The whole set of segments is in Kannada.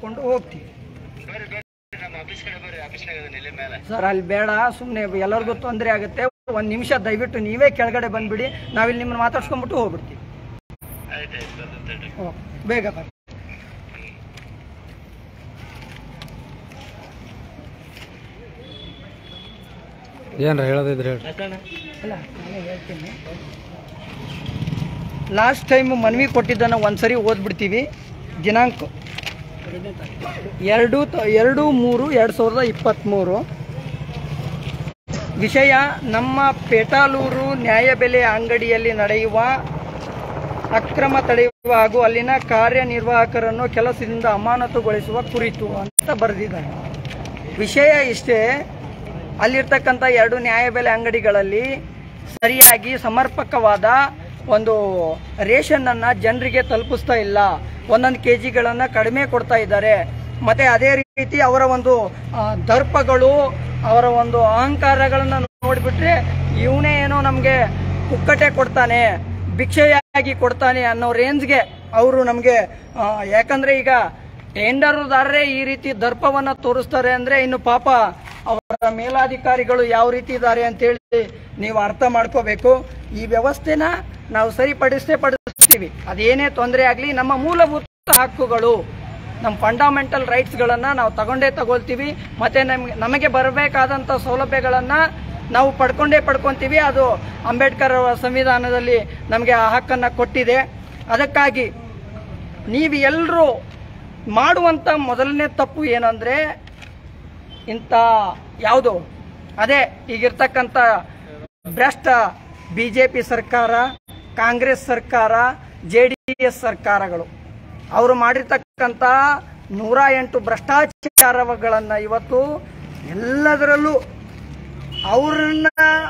ಕೊಂಡು ಹೋಗ್ತೀವಿ ಬರ್ರಿ ಬರ್ರಿ ನಮ್ಮ ಆಫೀಸ್ ಕಡೆ ಬರ್ರಿ ಆಫೀಸ್ನಾಗ ಅದನ್ನ ಇಲ್ಲೇ ಮೇಲೆ ಸರ್ ಅಲ್ಲಿ ಬೇಡ ಸುಮ್ಮನೆ ಎಲ್ಲರಿಗೂ ತೊಂದರೆ ಆಗುತ್ತೆ ಒಂದು ನಿಮಿಷ ದಯವಿಟ್ಟು ನೀವೇ ಕೆಳಗಡೆ ಬಂದ್ಬಿಡಿ ನಾವಿಲ್ಲಿ ನಿಮ್ಮನ್ನ ಮಾತಾಡ್ಸ್ಕೊಂಡ್ಬಿಟ್ಟು ಹೋಗ್ಬಿಡ್ತೀವಿ ಆಯ್ತು ಆಯ್ತು ಬರ್ತೀನಿ ತಡ್ರಿ ಓ, ಬೇಗ ಬರ್ರಿ ಏನ್ರ ಹೇಳೋದಿದ್ರೆ ಹೇಳ್ರಿ ಅಲ್ಲ ನಾನೇ ಹೇಳ್ತೀನಿ ಲಾಸ್ಟ್ ಟೈಮ್ ಮನವಿ ಕೊಟ್ಟಿದ್ದನ್ನು ಒಂದ್ಸರಿ ಓದ್ಬಿಡ್ತೀವಿ ದಿನಾಂಕ ಎರಡು ತ- ಎರಡು ಮೂರು ಎರಡು ಸಾವಿರದ ಇಪ್ಪತ್ತ್ಮೂರು ವಿಷಯ ನಮ್ಮ ಪೇಟಾಲೂರು ನ್ಯಾಯಬೆಲೆ ಅಂಗಡಿಯಲ್ಲಿ ನಡೆಯುವ ಅಕ್ರಮ ತಡೆಯುವ ಹಾಗೂ ಅಲ್ಲಿನ ಕಾರ್ಯನಿರ್ವಾಹಕರನ್ನು ಕೆಲಸದಿಂದ ಅಮಾನತುಗೊಳಿಸುವ ಕುರಿತು ಅಂತ ಬರೆದಿದ್ದಾರೆ ವಿಷಯ ಇಷ್ಟೇ ಅಲ್ಲಿರ್ತಕ್ಕಂಥ ಎರಡು ನ್ಯಾಯಬೆಲೆ ಅಂಗಡಿಗಳಲ್ಲಿ ಸರಿಯಾಗಿ ಸಮರ್ಪಕವಾದ ಒಂದು ರೇಷನ್ನನ್ನು ಜನರಿಗೆ ತಲುಪಿಸ್ತಾ ಇಲ್ಲ ಒಂದೊಂದು ಕೆ ಜಿಗಳನ್ನು ಕಡಿಮೆ ಕೊಡ್ತಾ ಇದ್ದಾರೆ ಮತ್ತೆ ಅದೇ ರೀತಿ ಅವರ ಒಂದು ಆ, ದರ್ಪಗಳು ಅವರ ಒಂದು ಅಹಂಕಾರಗಳನ್ನು ನೋಡಿಬಿಟ್ರೆ ಇವನೇ ಏನೋ ನಮಗೆ ಕುಕ್ಕಟೆ ಕೊಡ್ತಾನೆ ಭಿಕ್ಷೆಯಾಗಿ ಕೊಡ್ತಾನೆ ಅನ್ನೋ ರೇಂಜ್ಗೆ ಅವರು ನಮಗೆ ಯಾಕಂದ್ರೆ ಈಗ ಟೆಂಡರ್ದಾರರೇ ಈ ರೀತಿ ದರ್ಪವನ್ನ ತೋರಿಸ್ತಾರೆ ಅಂದ್ರೆ ಇನ್ನು ಪಾಪ ಅವರ ಮೇಲಾಧಿಕಾರಿಗಳು ಯಾವ ರೀತಿ ಇದ್ದಾರೆ ಅಂತೇಳಿ ನೀವು ಅರ್ಥ ಮಾಡ್ಕೋಬೇಕು ಈ ವ್ಯವಸ್ಥೆನ ನಾವು ಸರಿಪಡಿಸೇ ಪಡಿಸ್ತೀವಿ ಅದೇನೇ ತೊಂದರೆ ಆಗಲಿ ನಮ್ಮ ಮೂಲಭೂತ ಹಕ್ಕುಗಳು ನಮ್ಮ ಫಂಡಮೆಂಟಲ್ ರೈಟ್ಸ್ಗಳನ್ನು ನಾವು ತಗೊಂಡೇ ತಗೊಳ್ತೀವಿ ಮತ್ತೆ ನಮಗೆ ನಮಗೆ ಬರಬೇಕಾದಂಥ ಸೌಲಭ್ಯಗಳನ್ನು ನಾವು ಪಡ್ಕೊಂಡೇ ಪಡ್ಕೊಂತೀವಿ ಅದು ಅಂಬೇಡ್ಕರ್ ಅವರ ಸಂವಿಧಾನದಲ್ಲಿ ನಮಗೆ ಆ ಹಕ್ಕನ್ನು ಕೊಟ್ಟಿದೆ ಅದಕ್ಕಾಗಿ ನೀವು ಎಲ್ಲರೂ ಮಾಡುವಂಥ ಮೊದಲನೇ ತಪ್ಪು ಏನಂದರೆ ಇಂಥ ಯಾವುದು ಅದೇ ಈಗಿರ್ತಕ್ಕಂಥ ಭ್ರಷ್ಟ ಬಿ ಜೆ ಪಿ ಸರ್ಕಾರ ಕಾಂಗ್ರೆಸ್ ಸರ್ಕಾರ ಜೆ ಡಿ ಎಸ್ ಸರ್ಕಾರಗಳು ಅವರು ಮಾಡಿರ್ತಕ್ಕಂಥ ನೂರ ಎಂಟು ಭ್ರಷ್ಟಾಚಾರಗಳನ್ನು ಇವತ್ತು ಎಲ್ಲದರಲ್ಲೂ ಅವ್ರನ್ನ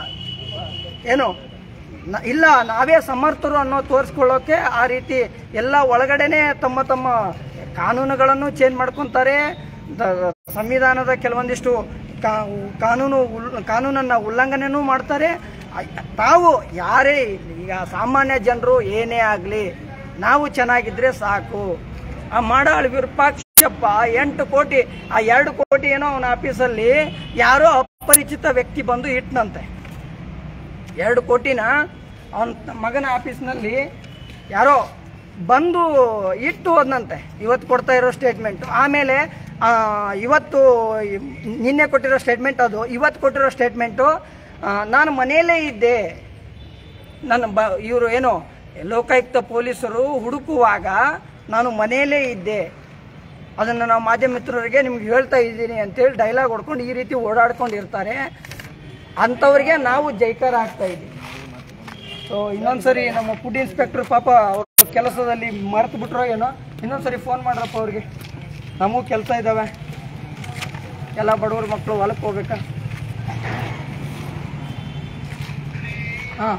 ಏನು ನ- ಇಲ್ಲ ನಾವೇ ಸಮರ್ಥರು ಅನ್ನೋ ತೋರಿಸ್ಕೊಳ್ಳೋಕೆ ಆ ರೀತಿ ಎಲ್ಲ ಒಳಗಡೆನೆ ತಮ್ಮ ತಮ್ಮ ಕಾನೂನುಗಳನ್ನು ಚೇಂಜ್ ಮಾಡ್ಕೊತಾರೆ ದ- ಸಂವಿಧಾನದ ಕೆಲವೊಂದಿಷ್ಟು ಕಾ- ಕಾನೂನು ಉಲ್- ಕಾನೂನನ್ನ ಉಲ್ಲಂಘನೆನೂ ಮಾಡ್ತಾರೆ ಆ- ತಾವು ಯಾರೇ ಇರ್ಲಿ, ಈಗ ಸಾಮಾನ್ಯ ಜನರು ಏನೇ ಆಗಲಿ ನಾವು ಚೆನ್ನಾಗಿದ್ರೆ ಸಾಕು ಆ ಮಾಡಾಳ್ ವಿರೂಪಾಕ್ಷಪ್ಪ ಎಂಟು ಕೋಟಿ ಆ ಎರಡು ಕೋಟಿ ಏನೋ ಅವನ ಆಫೀಸಲ್ಲಿ ಯಾರೋ ಅಪರಿಚಿತ ವ್ಯಕ್ತಿ ಬಂದು ಇಟ್ನಂತೆ ಎರಡು ಕೋಟಿನ ಅವನ ಮಗನ ಆಫೀಸ್ನಲ್ಲಿ ಯಾರೋ ಬಂದು ಇಟ್ಟು ಹೋದ್ನಂತೆ ಇವತ್ತು ಕೊಡ್ತಾ ಇರೋ ಸ್ಟೇಟ್ಮೆಂಟ್ ಆಮೇಲೆ ಆ, ಇವತ್ತು ನಿನ್ನೆ ಕೊಟ್ಟಿರೋ ಸ್ಟೇಟ್ಮೆಂಟ್ ಅದು ಇವತ್ತು ಕೊಟ್ಟಿರೋ ಸ್ಟೇಟ್ಮೆಂಟು ನಾನು ಮನೆಯಲ್ಲೇ ಇದ್ದೆ ನನ್ನ ಬ ಇವರು ಏನು ಲೋಕಾಯುಕ್ತ ಪೊಲೀಸರು ಹುಡುಕುವಾಗ ನಾನು ಮನೆಯಲ್ಲೇ ಇದ್ದೆ ಅದನ್ನು ನಾವು ಮಾಧ್ಯಮ ಮಿತ್ರರಿಗೆ ನಿಮ್ಗೆ ಹೇಳ್ತಾ ಇದ್ದೀನಿ ಅಂತೇಳಿ ಡೈಲಾಗ್ ಹೊಡ್ಕೊಂಡು ಈ ರೀತಿ ಓಡಾಡ್ಕೊಂಡಿರ್ತಾರೆ ಅಂಥವ್ರಿಗೆ ನಾವು ಜೈಕಾರ ಆಗ್ತಾ ಇದ್ದೀವಿ ಸೊ ಇನ್ನೊಂದ್ಸರಿ ನಮ್ಮ ಫುಡ್ ಇನ್ಸ್ಪೆಕ್ಟರ್ ಪಾಪ ಅವ್ರ ಕೆಲಸದಲ್ಲಿ ಮರೆತು ಬಿಟ್ರೋ ಏನೋ ಇನ್ನೊಂದ್ಸರಿ ಫೋನ್ ಮಾಡ್ರಪ್ಪ ಅವ್ರಿಗೆ ನಮಗೂ ಕೆಲಸ ಇದ್ದಾವೆ ಎಲ್ಲ ಬಡವ್ರ ಮಕ್ಕಳು ಹೊಲಕ್ಕೆ ಹೋಗ್ಬೇಕಾ ಹಾಂ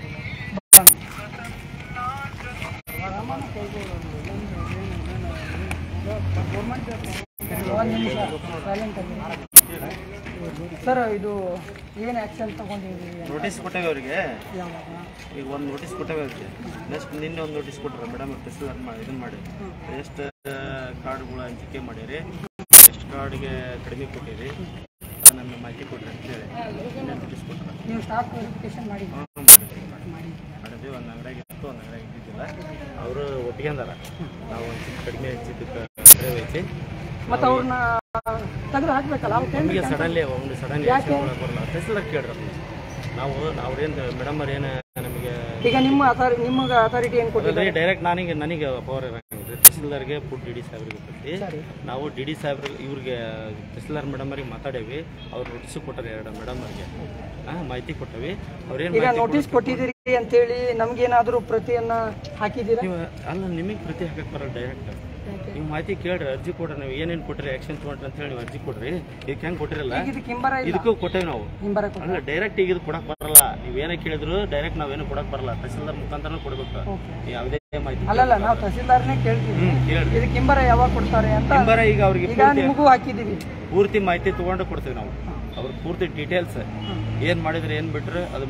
ಸರ್ ಇದು ಏನು ಆ್ಯಕ್ಷನ್ ತಗೊಂಡಿದ್ದೀವಿ ನೋಟಿಸ್ ಕೊಟ್ಟೇವೆ ಅವರಿಗೆ ಯಾವಾಗ ಈಗ ಒಂದು ನೋಟಿಸ್ ಕೊಟ್ಟೇವೆ ಅವ್ರಿಗೆ ನೆಕ್ಸ್ಟ್ ನಿನ್ನೆ ಒಂದು ನೋಟಿಸ್ ಕೊಟ್ಟರೆ ಮೇಡಮ್ ತಹಸೀಲ್ದಾರ್ ಮಾಡಿ ಇದನ್ನ ಮಾಡಿ ಎಷ್ಟು ಕಾರ್ಡ್ಗಳು ಹಂಚಿಕೆ ಮಾಡಿರಿ ಎಷ್ಟು ಕಾರ್ಡ್ಗೆ ಕಡಿಮೆ ಕೊಟ್ಟಿರಿ ನಮಗೆ ಮಾಹಿತಿ ಕೊಟ್ರಿ ಅಂತೇಳಿ ನಿನ್ನೆ ನೋಟಿಸ್ ಕೊಟ್ರೆ ನೀವು ಸ್ಟಾಕ್ ವೆರಿಫಿಕೇಶನ್ ಮಾಡಿದ್ದೀವಿ ಹ್ಞೂ ಮಾಡಿದ್ವಿ ಮಾಡಿದ್ವಿ ಒಂದು ಅಂಗಡಿಯಾಗ ಇತ್ತು ಒಂದು ಅಂಗಡಿಯಾಗ ಇದ್ದಿದ್ದಿಲ್ಲ ಅವರು ಒಪ್ಪಿಗೆಂದಾರ ನಾವು ಒಂದು ಚಿಕ್ಕ ಕಡಿಮೆ ಹಚ್ಚಿದ್ದಕ್ಕೆ ಕಡಿಮೆ ಐತಿ ಮತ್ತು ಅವ್ರನ್ನ ತೆಗೆದು ಹಾಕ್ಬೇಕಲ್ಲ ಅವ್ರು ನಮಗೆ ಸಡನ್ಲಿ ಒಂದು ಸಡನ್ಲಿ ಯಾಕೆ? ಬರಲ್ಲ ತಹಸೀಲ್ದಾರ್ ಕೇಳ್ರಿ ಅದನ್ನ. ನಾವು ಅವ್ರೇನು ಮೇಡಮ್ ಅವ್ರು ಏನು ನಮಗೆ ಈಗ ನಿಮ್ಮ ಅಥಾರಿ ನಿಮಗೆ ಅಥಾರಿಟಿ ಏನು ಕೊಟ್ಟಿದ್ದಾರೆ ಡೈರೆಕ್ಟ್ ನನಗೆ ನನಗೆ ಪವರ್ ಇರಂಗಿಲ್ಲ ತಹಸೀಲ್ದಾರ್ಗೆ ಫುಡ್ ಡಿ ಡಿ ಸಾಹೇಬ್ರಿಗೆ ಕೊಟ್ಟು ಸರಿ ನಾವು ಡಿ ಡಿ ಸಾಹೇಬ್ರಿಗೆ ಇವ್ರಿಗೆ ತಹಸೀಲ್ದಾರ್ ಮೇಡಮ್ ಅವ್ರಿಗೆ ಮಾತಾಡೇವಿ ಅವ್ರು ನೋಟಿಸ್ ಕೊಟ್ಟಾರೆ ಎರಡು ಮೇಡಮ್ ಅವ್ರಿಗೆ ಹಾಂ ಮಾಹಿತಿ ಕೊಟ್ಟವಿ ಅವ್ರೇನು ಈಗ ನೋಟಿಸ್ ಕೊಟ್ಟಿದ್ದೀರಿ ಅಂತೇಳಿ ನಮ್ಗೇನಾದರೂ ಪ್ರತಿಯನ್ನ ಹಾಕಿದ್ದೀರಾ ನೀವು ಅಲ್ಲ ನಿಮಗೆ ಪ್ರತಿ ಹಾಕಕ್ಕೆ ಬರಲ್ಲ ಡೈರೆಕ್ಟ್ ನೀವು ಮಾಹಿತಿ ಕೇಳ್ರಿ ಅರ್ಜಿ ಕೊಡ್ರಿ ನೀವು ಏನೇನು ಕೊಟ್ರಿ ಆಕ್ಷನ್ ತೊಗೊಂಡ್ರಿ ಅಂತ ಹೇಳಿ ನೀವು ಅರ್ಜಿ ಕೊಡ್ರಿ ಇದಕ್ಕೆ ಹೆಂಗೆ ಕೊಟ್ಟಿರಲ್ಲ ಈಗ ಇದಕ್ಕೆ ಹಿಂಬರ ಇಲ್ಲ ಇದಕ್ಕೂ ಕೊಟ್ಟೇವಿ ನಾವು ಹಿಂಬರ ಕೊಟ್ಟು ಅಲ್ಲ ಡೈರೆಕ್ಟ್ ಈಗ ಇದು ಕೊಡಕ್ ಬರಲ್ಲ ನೀವೇನೇ ಕೇಳಿದ್ರು ಡೈರೆಕ್ಟ್ ನಾವೇನು ಕೊಡಕ್ ಬರಲ್ಲ ತಹಸೀಲ್ದಾರ್ ಮುಖಾಂತರ ಕೊಡ್ಬೇಕು ಓಕೆ ಯಾವುದೇ ಮಾಹಿತಿ ಅಲ್ಲಲ್ಲ ನಾವು ತಹಸೀಲ್ದಾರ್ನೇ ಕೇಳ್ತೀವಿ ಹ್ಮ್ ಕೇಳ್ರಿ ಇದಕ್ಕೆ ಹಿಂಬರ ಯಾವಾಗ ಕೊಡ್ತಾರೆ ಅಂತ ನಂಬರ ಈಗ ಅವ್ರಿಗೆ ಈಗ ಪೂರ್ತಿ ನಿಮಗೂ ಹಾಕಿದ್ದೀವಿ ಪೂರ್ತಿ ಮಾಹಿತಿ ತಗೊಂಡು ಕೊಡ್ತೀವಿ ನಾವು ಅವ್ರ ಪೂರ್ತಿ ಡೀಟೇಲ್ಸ್ ಏನ್ ಮಾಡಿದ್ರೆ ಏನ್ ಬಿಟ್ರೆ ಅದು ಮುಂದೆ ಏನ್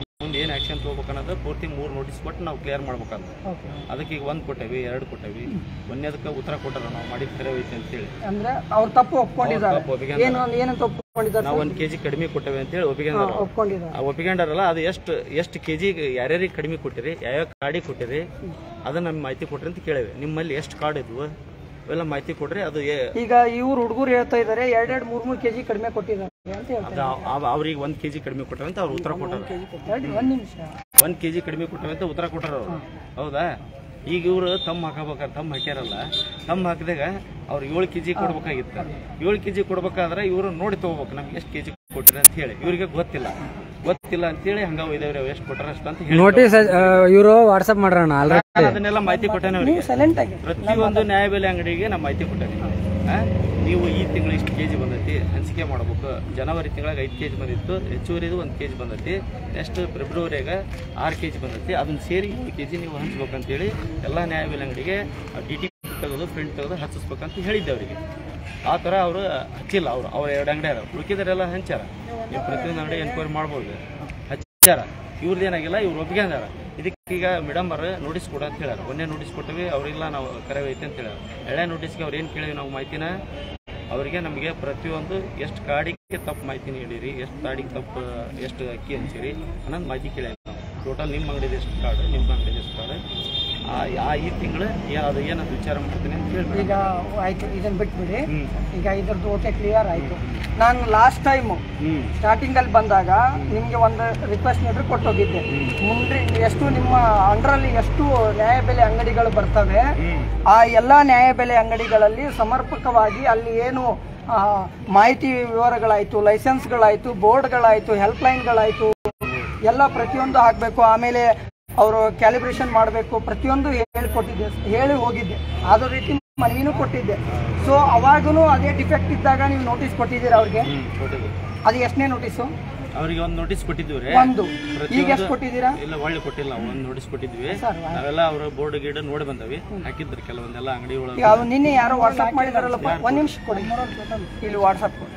ಏನು ಆ್ಯಕ್ಷನ್ ತೊಗೋಬೇಕು ಅನ್ನೋದು ಪೂರ್ತಿ ಮೂರು ನೋಟಿಸ್ ಕೊಟ್ಟು ನಾವು ಕ್ಲಿಯರ್ ಮಾಡ್ಬೇಕಂತ ಓಕೆ ಅದಕ್ಕೆ ಈಗ ಒಂದು ಕೊಟ್ಟೇವಿ ಎರಡು ಕೊಟ್ಟೇವಿ ಒಂದೇದಕ್ಕೆ ಉತ್ತರ ಕೊಟ್ಟಾರ ನಾವು ಮಾಡಿದ ಕರೆ ಐತೆ ಅಂತೇಳಿ ಅಂದ್ರೆ ಅವ್ರು ತಪ್ಪು ಒಪ್ಕೊಂಡಿದ್ದಾರೆ ತಪ್ಪು ಒಪ್ಪಿಗೆ ಏನು ಏನಂತ ಒಪ್ಕೊಂಡಿದ್ದಾರೆ ನಾವು ಒಂದು ಕೆ ಜಿ ಕಡಿಮೆ ಕೊಟ್ಟೇವೆ ಅಂತೇಳಿ ಒಪ್ಪಿಗೆಂದಾರ ಒಪ್ಕೊಂಡಿದ್ದಾರೆ ಆ ಒಪ್ಪಿಕೊಂಡಾರಲ್ಲ ಅದು ಎಷ್ಟು ಎಷ್ಟು ಕೆ ಜಿ ಯಾರ್ಯಾರಿಗೆ ಕಡಿಮೆ ಕೊಟ್ಟಿರಿ ಯಾವ್ಯಾವ ಕಾರ್ಡಿಗೆ ಕೊಟ್ಟಿರಿ ಅದನ್ನ ನಮ್ಗೆ ಮಾಹಿತಿ ಕೊಟ್ರಿ ಅಂತ ಕೇಳೇವೆ ನಿಮ್ಮಲ್ಲಿ ಎಷ್ಟು ಕಾರ್ಡ್ ಇದ್ವು ಅವೆಲ್ಲ ಮಾಹಿತಿ ಕೊಡ್ರಿ ಅದು ಏ- ಈಗ ಇವ್ರು ಹುಡುಗರು ಹೇಳ್ತಾ ಇದ್ದಾರೆ ಎರಡೆರಡು ಮೂರ್ ಮೂರು ಕೆಜಿ ಕಡಿಮೆ ಕೊಟ್ಟಿದ್ದಾರೆ ಅಂತ ಹೇಳ್ತಾರೆ ಅದು ಅವ್- ಅವ್ರಿಗೆ ಒಂದು ಕೆ ಜಿ ಕಡಿಮೆ ಕೊಟ್ಟಾರ ಅಂತ ಅವ್ರು ಉತ್ತರ ಕೊಟ್ಟಾರ ತಡ್ರಿ, ಒಂದ್ ನಿಮಿಷ ಒಂದು ಕೆ ಜಿ ಕಡಿಮೆ ಕೊಟ್ಟಾರ ಅಂತ ಉತ್ತರ ಕೊಟ್ಟಾರ ಅವ್ರು ಹೌದಾ ಈಗ ಇವರು ತಮ್ಮ ಹಾಕಬೇಕಾದ್ರೆ ತಮ್ಮ ಹಾಕ್ಯಾರಲ್ಲ ತಮ್ಮ ಹಾಕಿದಾಗ ಅವ್ರು ಏಳು ಕೆ ಜಿ ಕೊಡ್ಬೇಕಾಗಿತ್ತು ಏಳು ಕೆ ಜಿ ಕೊಡ್ಬೇಕಾದ್ರೆ ಇವರು ನೋಡಿ ತಗೋಬೇಕು ನಮ್ಗೆ ಎಷ್ಟು ಕೆ ಜಿ ಕೊಟ್ಟಿರಿ ಅಂತ ಹೇಳಿ ಇವರಿಗೆ ಗೊತ್ತಿಲ್ಲ ಗೊತ್ತಿಲ್ಲ ಅಂತೇಳಿ ಹಂಗ ಒಯ್ದವ್ರಿ ಎಷ್ಟು ಕೊಟ್ಟಾರ ಅಷ್ಟು ಅಂತ ಹೇಳಿ ನೋಟಿಸ್ ಇವರು ವಾಟ್ಸಪ್ ಮಾಡ್ರಣ್ಣ ಆಲ್ರೆಡಿ ನಾನು ಅದನ್ನೆಲ್ಲ ಮಾಹಿತಿ ಕೊಟ್ಟೇನೆ ಅವರಿಗೆ ಸೈಲೆಂಟ್ ಆಗಿ ಪ್ರತಿಯೊಂದು ನ್ಯಾಯಬೆಲೆ ಅಂಗಡಿಗೆ ನಮ್ಮ ಮಾಹಿತಿ ಕೊಟ್ಟೇನೆ ಆ? ನೀವು ಈ ತಿಂಗಳು ಇಷ್ಟು ಕೆ ಜಿ ಬಂದೈತಿ ಹಂಚಿಕೆ ಮಾಡ್ಬೇಕು ಜನವರಿ ತಿಂಗಳಿಗೆ ಐದು ಕೆ ಜಿ ಬಂದಿತ್ತು ಹೆಚ್ಚುವರಿದು ಒಂದು ಕೆ ಜಿ ಬಂದೈತಿ ನೆಕ್ಸ್ಟ್ ಫೆಬ್ರವರಿಯಾಗ ಆರು ಕೆ ಜಿ ಬಂದೈತಿ ಅದನ್ನ ಸೇರಿ ಏಳು ಕೆ ಜಿ ನೀವು ಹಂಚ್ಬೇಕಂತೇಳಿ ಎಲ್ಲ ನ್ಯಾಯಬೆಲೆ ಅಂಗಡಿಗೆ ಡಿ ಟಿ ತೆಗೆದು ಪ್ರಿಂಟ್ ತೆಗೆದು ಹಚ್ಚಿಸ್ಬೇಕಂತ ಹೇಳಿದ್ದೆ ಅವರಿಗೆ ಆ ಥರ ಅವರು ಹಚ್ಚಿಲ್ಲ ಅವರು ಅವ್ರ ಎರಡು ಅಂಗಡಿ ಅದಾವ ಉಳ್ಕಿದರೆಲ್ಲ ಹಂಚಾರ ನೀವು ಪ್ರತಿಯೊಂದು ಅಂಗಡಿ ಎನ್ಕ್ವೈರಿ ಮಾಡ್ಬೋದು ಹಚ್ಚಾರ ಇವ್ರದ್ದು ಏನಾಗಿಲ್ಲ ಇವ್ರು ಒಪ್ಪಿಗೆ ಅಂದಾರ ಇದಕ್ಕೆ ಈಗ ಮೇಡಮ್ ಅವ್ರು ನೋಟಿಸ್ ಕೊಡ ಅಂತ ಹೇಳ್ಯಾರ ಒಂದೇ ನೋಟಿಸ್ ಕೊಟ್ಟಿವಿ ಅವ್ರಿಲ್ಲ ನಾವು ಕರೆ ಐತೆ ಅಂತ ಹೇಳ್ಯಾರ ಎಳೆ ನೋಟಿಸ್ಗೆ ಅವ್ರು ಏನು ಕೇಳಿವಿ ನಾವು ಮಾಹಿತಿನ ಅವರಿಗೆ ನಮಗೆ ಪ್ರತಿಯೊಂದು ಎಷ್ಟು ಕಾಡಿಗೆ ತಪ್ಪು ಮಾಹಿತಿ ನೀಡಿರಿ ಎಷ್ಟು ಕಾಡಿಗೆ ತಪ್ಪು ಎಷ್ಟು ಅಕ್ಕಿ ಹಂಚಿರಿ ಅನ್ನೋದು ಮಾಹಿತಿ ಕೇಳಿ ನಾವು ಟೋಟಲ್ ನಿಮ್ಮ ಅಂಗಡಿದ ಎಷ್ಟು ಕಾರ್ಡ್ ನಿಮ್ಮ ಅಂಗಡಿದ ಎಷ್ಟು ಕಾರ್ಡ್ ಆ ಆ ಈ ತಿಂಗಳು ಅದು ಏನದು ವಿಚಾರ ಮಾಡ್ತೀನಿ ಅಂತ ಹೇಳಿ ಈಗ ಆಯ್ತು ಇದನ್ನ ಬಿಟ್ಬಿಡಿ ಹ್ಞೂ ಈಗ ಇದ್ರದ್ದು ಓಕೆ ಕ್ಲಿಯರ್ ಆಯ್ತು ನಾನು ಲಾಸ್ಟ್ ಟೈಮು ಹ್ಞೂ ಸ್ಟಾರ್ಟಿಂಗ್ ಅಲ್ಲಿ ಬಂದಾಗ ನಿಮ್ಗೆ ಒಂದು ರಿಕ್ವೆಸ್ಟ್ ಲೆಟರ್ ಕೊಟ್ಟೋಗಿದ್ದೆ ಮುಂದೆ ಎಷ್ಟು ನಿಮ್ಮ ಅಂಡರಲ್ಲಿ ಎಷ್ಟು ನ್ಯಾಯಬೆಲೆ ಅಂಗಡಿಗಳು ಬರ್ತವೆ ಹ್ಞೂ ಆ ಎಲ್ಲ ನ್ಯಾಯಬೆಲೆ ಅಂಗಡಿಗಳಲ್ಲಿ ಸಮರ್ಪಕವಾಗಿ ಅಲ್ಲಿ ಏನು ಆ, ಮಾಹಿತಿ ವಿವರಗಳಾಯ್ತು ಲೈಸೆನ್ಸ್ಗಳಾಯ್ತು ಬೋರ್ಡ್ಗಳಾಯ್ತು ಹೆಲ್ಪ್ಲೈನ್ಗಳಾಯ್ತು ಎಲ್ಲ ಪ್ರತಿಯೊಂದು ಹಾಕಬೇಕು ಆಮೇಲೆ ಅವರು ಕ್ಯಾಲಿಬ್ರೇಷನ್ ಮಾಡಬೇಕು ಪ್ರತಿಯೊಂದು ಹೇಳಿಕೊಟ್ಟಿದ್ದೆ ಹೇಳಿ ಹೋಗಿದ್ದೆ ಅದೇ ರೀತಿ ಮನವಿನೂ ಕೊಟ್ಟಿದ್ದೆ ಸೊ ಅವಾಗೂ ಅದೇ ಡಿಫೆಕ್ಟ್ ಇದ್ದಾಗ ನೀವು ನೋಟಿಸ್ ಕೊಟ್ಟಿದ್ದೀರಾ ಅವ್ರಿಗೆ ಹ್ಞೂ ಕೊಟ್ಟಿದ್ವಿ ಅದು ಎಷ್ಟನೇ ನೋಟಿಸು ಅವರಿಗೆ ಒಂದು ನೋಟಿಸ್ ಕೊಟ್ಟಿದ್ದೀವಿ ರೀ ಒಂದು ಈಗ ಎಷ್ಟು ಕೊಟ್ಟಿದ್ದೀರಾ ಇಲ್ಲ ಒಳ್ಳೆ ಕೊಟ್ಟಿಲ್ಲ ನಾವು ಒಂದು ನೋಟಿಸ್ ಕೊಟ್ಟಿದ್ವಿ ಸರ್ ನಾವೆಲ್ಲ ಅವ್ರ ಬೋರ್ಡ್ ಗೀಡ್ ನೋಡಿ ಬಂದವಿ ಹಾಕಿದ್ರು ಕೆಲವೊಂದೆಲ್ಲ ಅಂಗಡಿ ಈಗ ಒಳಗೆ ಅದು ನಿನ್ನೆ ಯಾರೋ ವಾಟ್ಸಪ್ ಮಾಡಿದಾರಲ್ಲಪ್ಪ ಒಂದ್ ನಿಮಿಷ ಕೊಡಿ ಇಲ್ಲಿ ವಾಟ್ಸಪ್ ಕೊಡಿ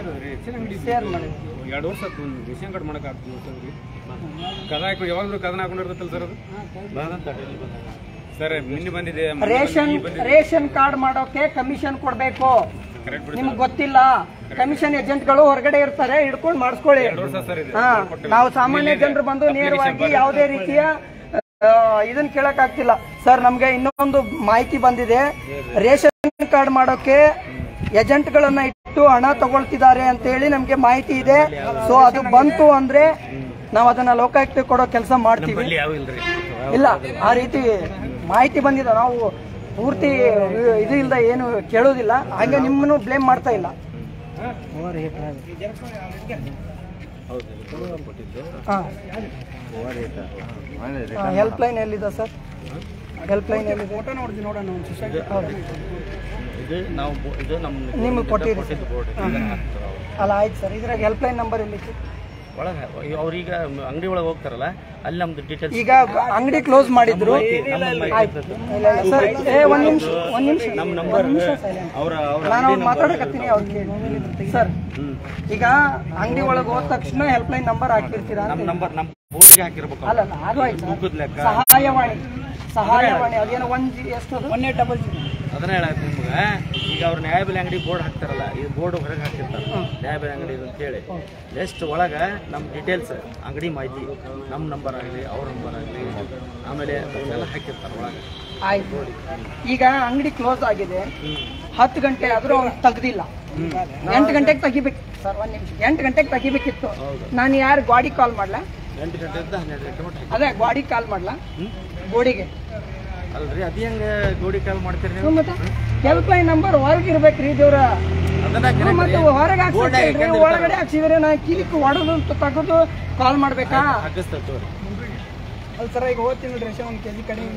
ಶೇರ್ ಮಾಡಿ ಎರಡು ವರ್ಷ ಆಯ್ತು ಒಂದು ರೇಷನ್ ಕಾರ್ಡ್ ಮಾಡಕ್ಕೆ ಆಗ್ತದೆ ಕದ ಹಾಕಿ ಯಾವಾಗಲೂ ಕದನ ಹಾಕೊಂಡಿರ್ತಲ್ಲ ಸರ್ ಅದು ಸರ್ ನಿನ್ನೆ ಬಂದಿದೆ ರೇಷನ್ ರೇಷನ್ ಕಾರ್ಡ್ ಮಾಡೋಕೆ ಕಮಿಷನ್ ಕೊಡ್ಬೇಕು ನಿಮ್ಗೆ ಗೊತ್ತಿಲ್ಲ ಕಮಿಷನ್ ಏಜೆಂಟ್ಗಳು ಹೊರಗಡೆ ಇರ್ತಾರೆ ಹಿಡ್ಕೊಂಡು ಮಾಡಿಸ್ಕೊಳ್ಳಿ ಸರ್ ಇದೆ ಹಾ ನಾವು ಸಾಮಾನ್ಯ ಜನರು ಬಂದು ನೇರವಾಗಿ ಯಾವುದೇ ರೀತಿಯ ಆ, ಇದನ್ನ ಕೇಳಕ್ ಆಗ್ತಿಲ್ಲ ಸರ್ ನಮ್ಗೆ ಇನ್ನೊಂದು ಮಾಹಿತಿ ಬಂದಿದೆ ರೇಷನ್ ಕಾರ್ಡ್ ಮಾಡೋಕೆ ಏಜೆಂಟ್ಗಳನ್ನ ಇಟ್ಟು ಹಣ ತಗೊಳ್ತಿದ್ದಾರೆ ಅಂತ ಹೇಳಿ ನಮ್ಗೆ ಮಾಹಿತಿ ಇದೆ ಸೊ ಅದು ಬಂತು ಅಂದ್ರೆ ನಾವು ಅದನ್ನ ಲೋಕಾಯುಕ್ತ ಕೊಡೋ ಕೆಲಸ ಮಾಡ್ತೀವಿ ಯಾವ ಇಲ್ರಿ ಇಲ್ಲ ಆ ರೀತಿ ಮಾಹಿತಿ ಬಂದಿದೆ ನಾವು ಪೂರ್ತಿ ಇದು ಇಲ್ದ ಏನು ಕೇಳೋದಿಲ್ಲ ಹಂಗೆ ನಿಮ್ಮನ್ನು ಬ್ಲೇಮ್ ಮಾಡ್ತಾ ಇಲ್ಲ ಹೆಲ್ಪ್ ಲೈನ್ ಎಲ್ಲಿದೆ ಸರ್ ಹೆಲ್ಪ್ ಲೈನ್ ಎಲ್ಲಿದೆ ಫೋಟೋ ನೋಡ್ತೀನಿ ನೋಡೋಣ ಇದು ನಾವು ಬೋ- ಇದು ನಮ್ಮ ನಿಮ್ಗೆ ಕೊಟ್ಟಿರಿ ಕೊಟ್ಟಿದ್ದು ಬೋರ್ಡ್ ಅಲ್ಲ ಆಯ್ತು ಸರ್ ಇದ್ರಾಗ ಹೆಲ್ಪ್ ಲೈನ್ ನಂಬರ್ ಎಲ್ಲಿತ್ತು ಒಳಗೆ ಅವ್ರೀಗ ಅಂಗಡಿ ಒಳಗೆ ಹೋಗ್ತಾರಲ್ಲ ಅಲ್ಲಿ ನಮ್ದು ಡೀಟೇಲ್ಸ್ ಈಗ ಅಂಗಡಿ ಕ್ಲೋಸ್ ಮಾಡಿದ್ರು ಆಯ್ತು ಇಲ್ಲ, ಇಲ್ಲ, ಸರ್ ಏ ಒಂದ್ ನಿಮಿಷ ಒಂದ್ ನಿಮಿಷ ನಮ್ಮ ನಂಬರ್ ಅವರ ಅವರ ನಾನು ಅವ್ರು ಮಾತಾಡಕತ್ತೀನಿ ಅವ್ರಿಗೆ ಸರ್ ಈಗ ಅಂಗಡಿ ಒಳಗೆ ಹೋದ ತಕ್ಷಣ ಹೆಲ್ಪ್ ಲೈನ್ ನಂಬರ್ ಹಾಕಿರ್ತೀರಾ ಅಂತ ನಮ್ಮ ನಂಬರ್ ನಮ್ಮ ಬೋರ್ಡ್ಗೆ ಹಾಕಿರ್ಬೇಕು ಅಲ್ಲ ಅಲ್ಲ ಅದು ಆಯ್ತು ಬುಕ್ಕದ ಲೆಕ್ಕ ಸಹಾಯವಾಣಿ ಸಹಾಯವಾಣಿ ಅದೇನೋ ಒಂದ್ ಜಿ ಎಷ್ಟು ಅದು ಒನ್ ಏಟ್ ಡಬಲ್ ಜೀರೋ ಅದನ್ನ ಹೇಳಕ್ ನಿಮ್ಗೆ ಈಗ ಅವ್ರು ನ್ಯಾಯಬೆಲೆ ಅಂಗಡಿ ಬೋರ್ಡ್ ಹಾಕ್ತಾರಲ್ಲ ಈ ಬೋರ್ಡ್ ಹೊರಗೆ ಹಾಕಿರ್ತಾರೆ ನ್ಯಾಯಬೆಲೆ ಅಂಗಡಿ ಇದು ಅಂತೇಳಿ ಜಸ್ಟ್ ಒಳಗೆ ನಮ್ಮ ಡೀಟೇಲ್ಸ್ ಅಂಗಡಿ ಮಾಹಿತಿ ನಮ್ಮ ನಂಬರ್ ಆಗಲಿ ಅವ್ರ ನಂಬರ್ ಆಗಲಿ ಆಮೇಲೆ ಅದನ್ನೆಲ್ಲ ಹಾಕಿರ್ತಾರೆ ಒಳಗೆ ಆಯ್ತು ಈಗ ಅಂಗಡಿ ಕ್ಲೋಸ್ ಆಗಿದೆ ಹತ್ತು ಗಂಟೆ ಆದ್ರೂ ಅವ್ನು ತೆಗ್ದಿಲ್ಲ ಎಂಟು ಗಂಟೆಗೆ ತೆಗಿಬೇಕು ಸರ್ ಒಂದ್ ನಿಮಿಷ ಎಂಟು ಗಂಟೆಗೆ ತೆಗಿಬೇಕಿತ್ತು ನಾನು ಯಾರು ಗಾಡಿ ಕಾಲ್ ಮಾಡ್ಲಾ ಎಂಟು ಗಂಟೆಯಿಂದ ಹನ್ನೆರಡು ಗಂಟೆ ಮಟ್ಟ ಹಾಕಿ ಅದೇ ಗಾಡಿ ಕಾಲ್ ಮಾಡ್ಲಾ ಗೋಡಿಗೆ ಅಲ್ರಿ ಅದು ಹೆಂಗೆ ಗೋಡಿ ಕಾಲ್ ಮಾಡ್ತೀರಿ ನೀವು ಮತ್ತೆ ಹೆಲ್ಪ್ ಲೈನ್ ನಂಬರ್ ಹೊರಗೆ ಇರ್ಬೇಕ್ರಿ ದೇವ್ರ ಅದನ್ನ ಹ್ಮ್, ಮತ್ತೆ ಹೊರಗೆ ಹಾಕ್ಸಿದ್ರೆ ಒಳಗಡೆ ಹಾಕ್ಸಿದ್ರೆ ನಾ ಕಿಲಿಕ್ ಹೊಡೆದು ತೆಗೆದು ಕಾಲ್ ಮಾಡ್ಬೇಕಾ ಹಾಕಿಸ್ತಾರೆ ತಗೋರಿ ಅಲ್ಲಿ ಸರ್ ಈಗ ಹೋಗ್ತೀನಿ ರೇಷನ್ ಒಂದು ಕೆಜಿ ಕಡಿಮೆ